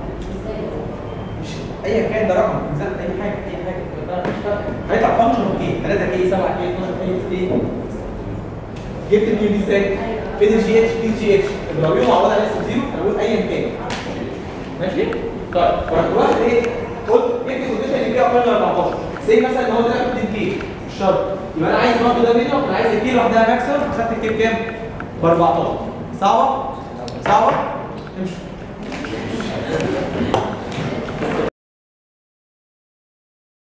مش ايا كان ده رقم مثال اي حاجه اي حاجه ده مش فارق. هيطلع فانكشن اوف كي 3 كي 7 كي 12 كي كي جبت الكي دي ازاي؟ فين الجي اتش دي جي اتش اضربيهم مع بعض على اس زيرو انا بقول ايا كان ماشي؟ طيب فرحت واخد ايه؟ قلت جبت كونديشن اللي فيها اقل من 14 زي مثلا ان هو ده 2 كي مش شرط يبقى انا عايز برضه ده مينيمم انا عايز الكي لوحدها ماكسيمم خدت الكي بكام؟ ب 14 صعبه؟ صعبه؟ امشي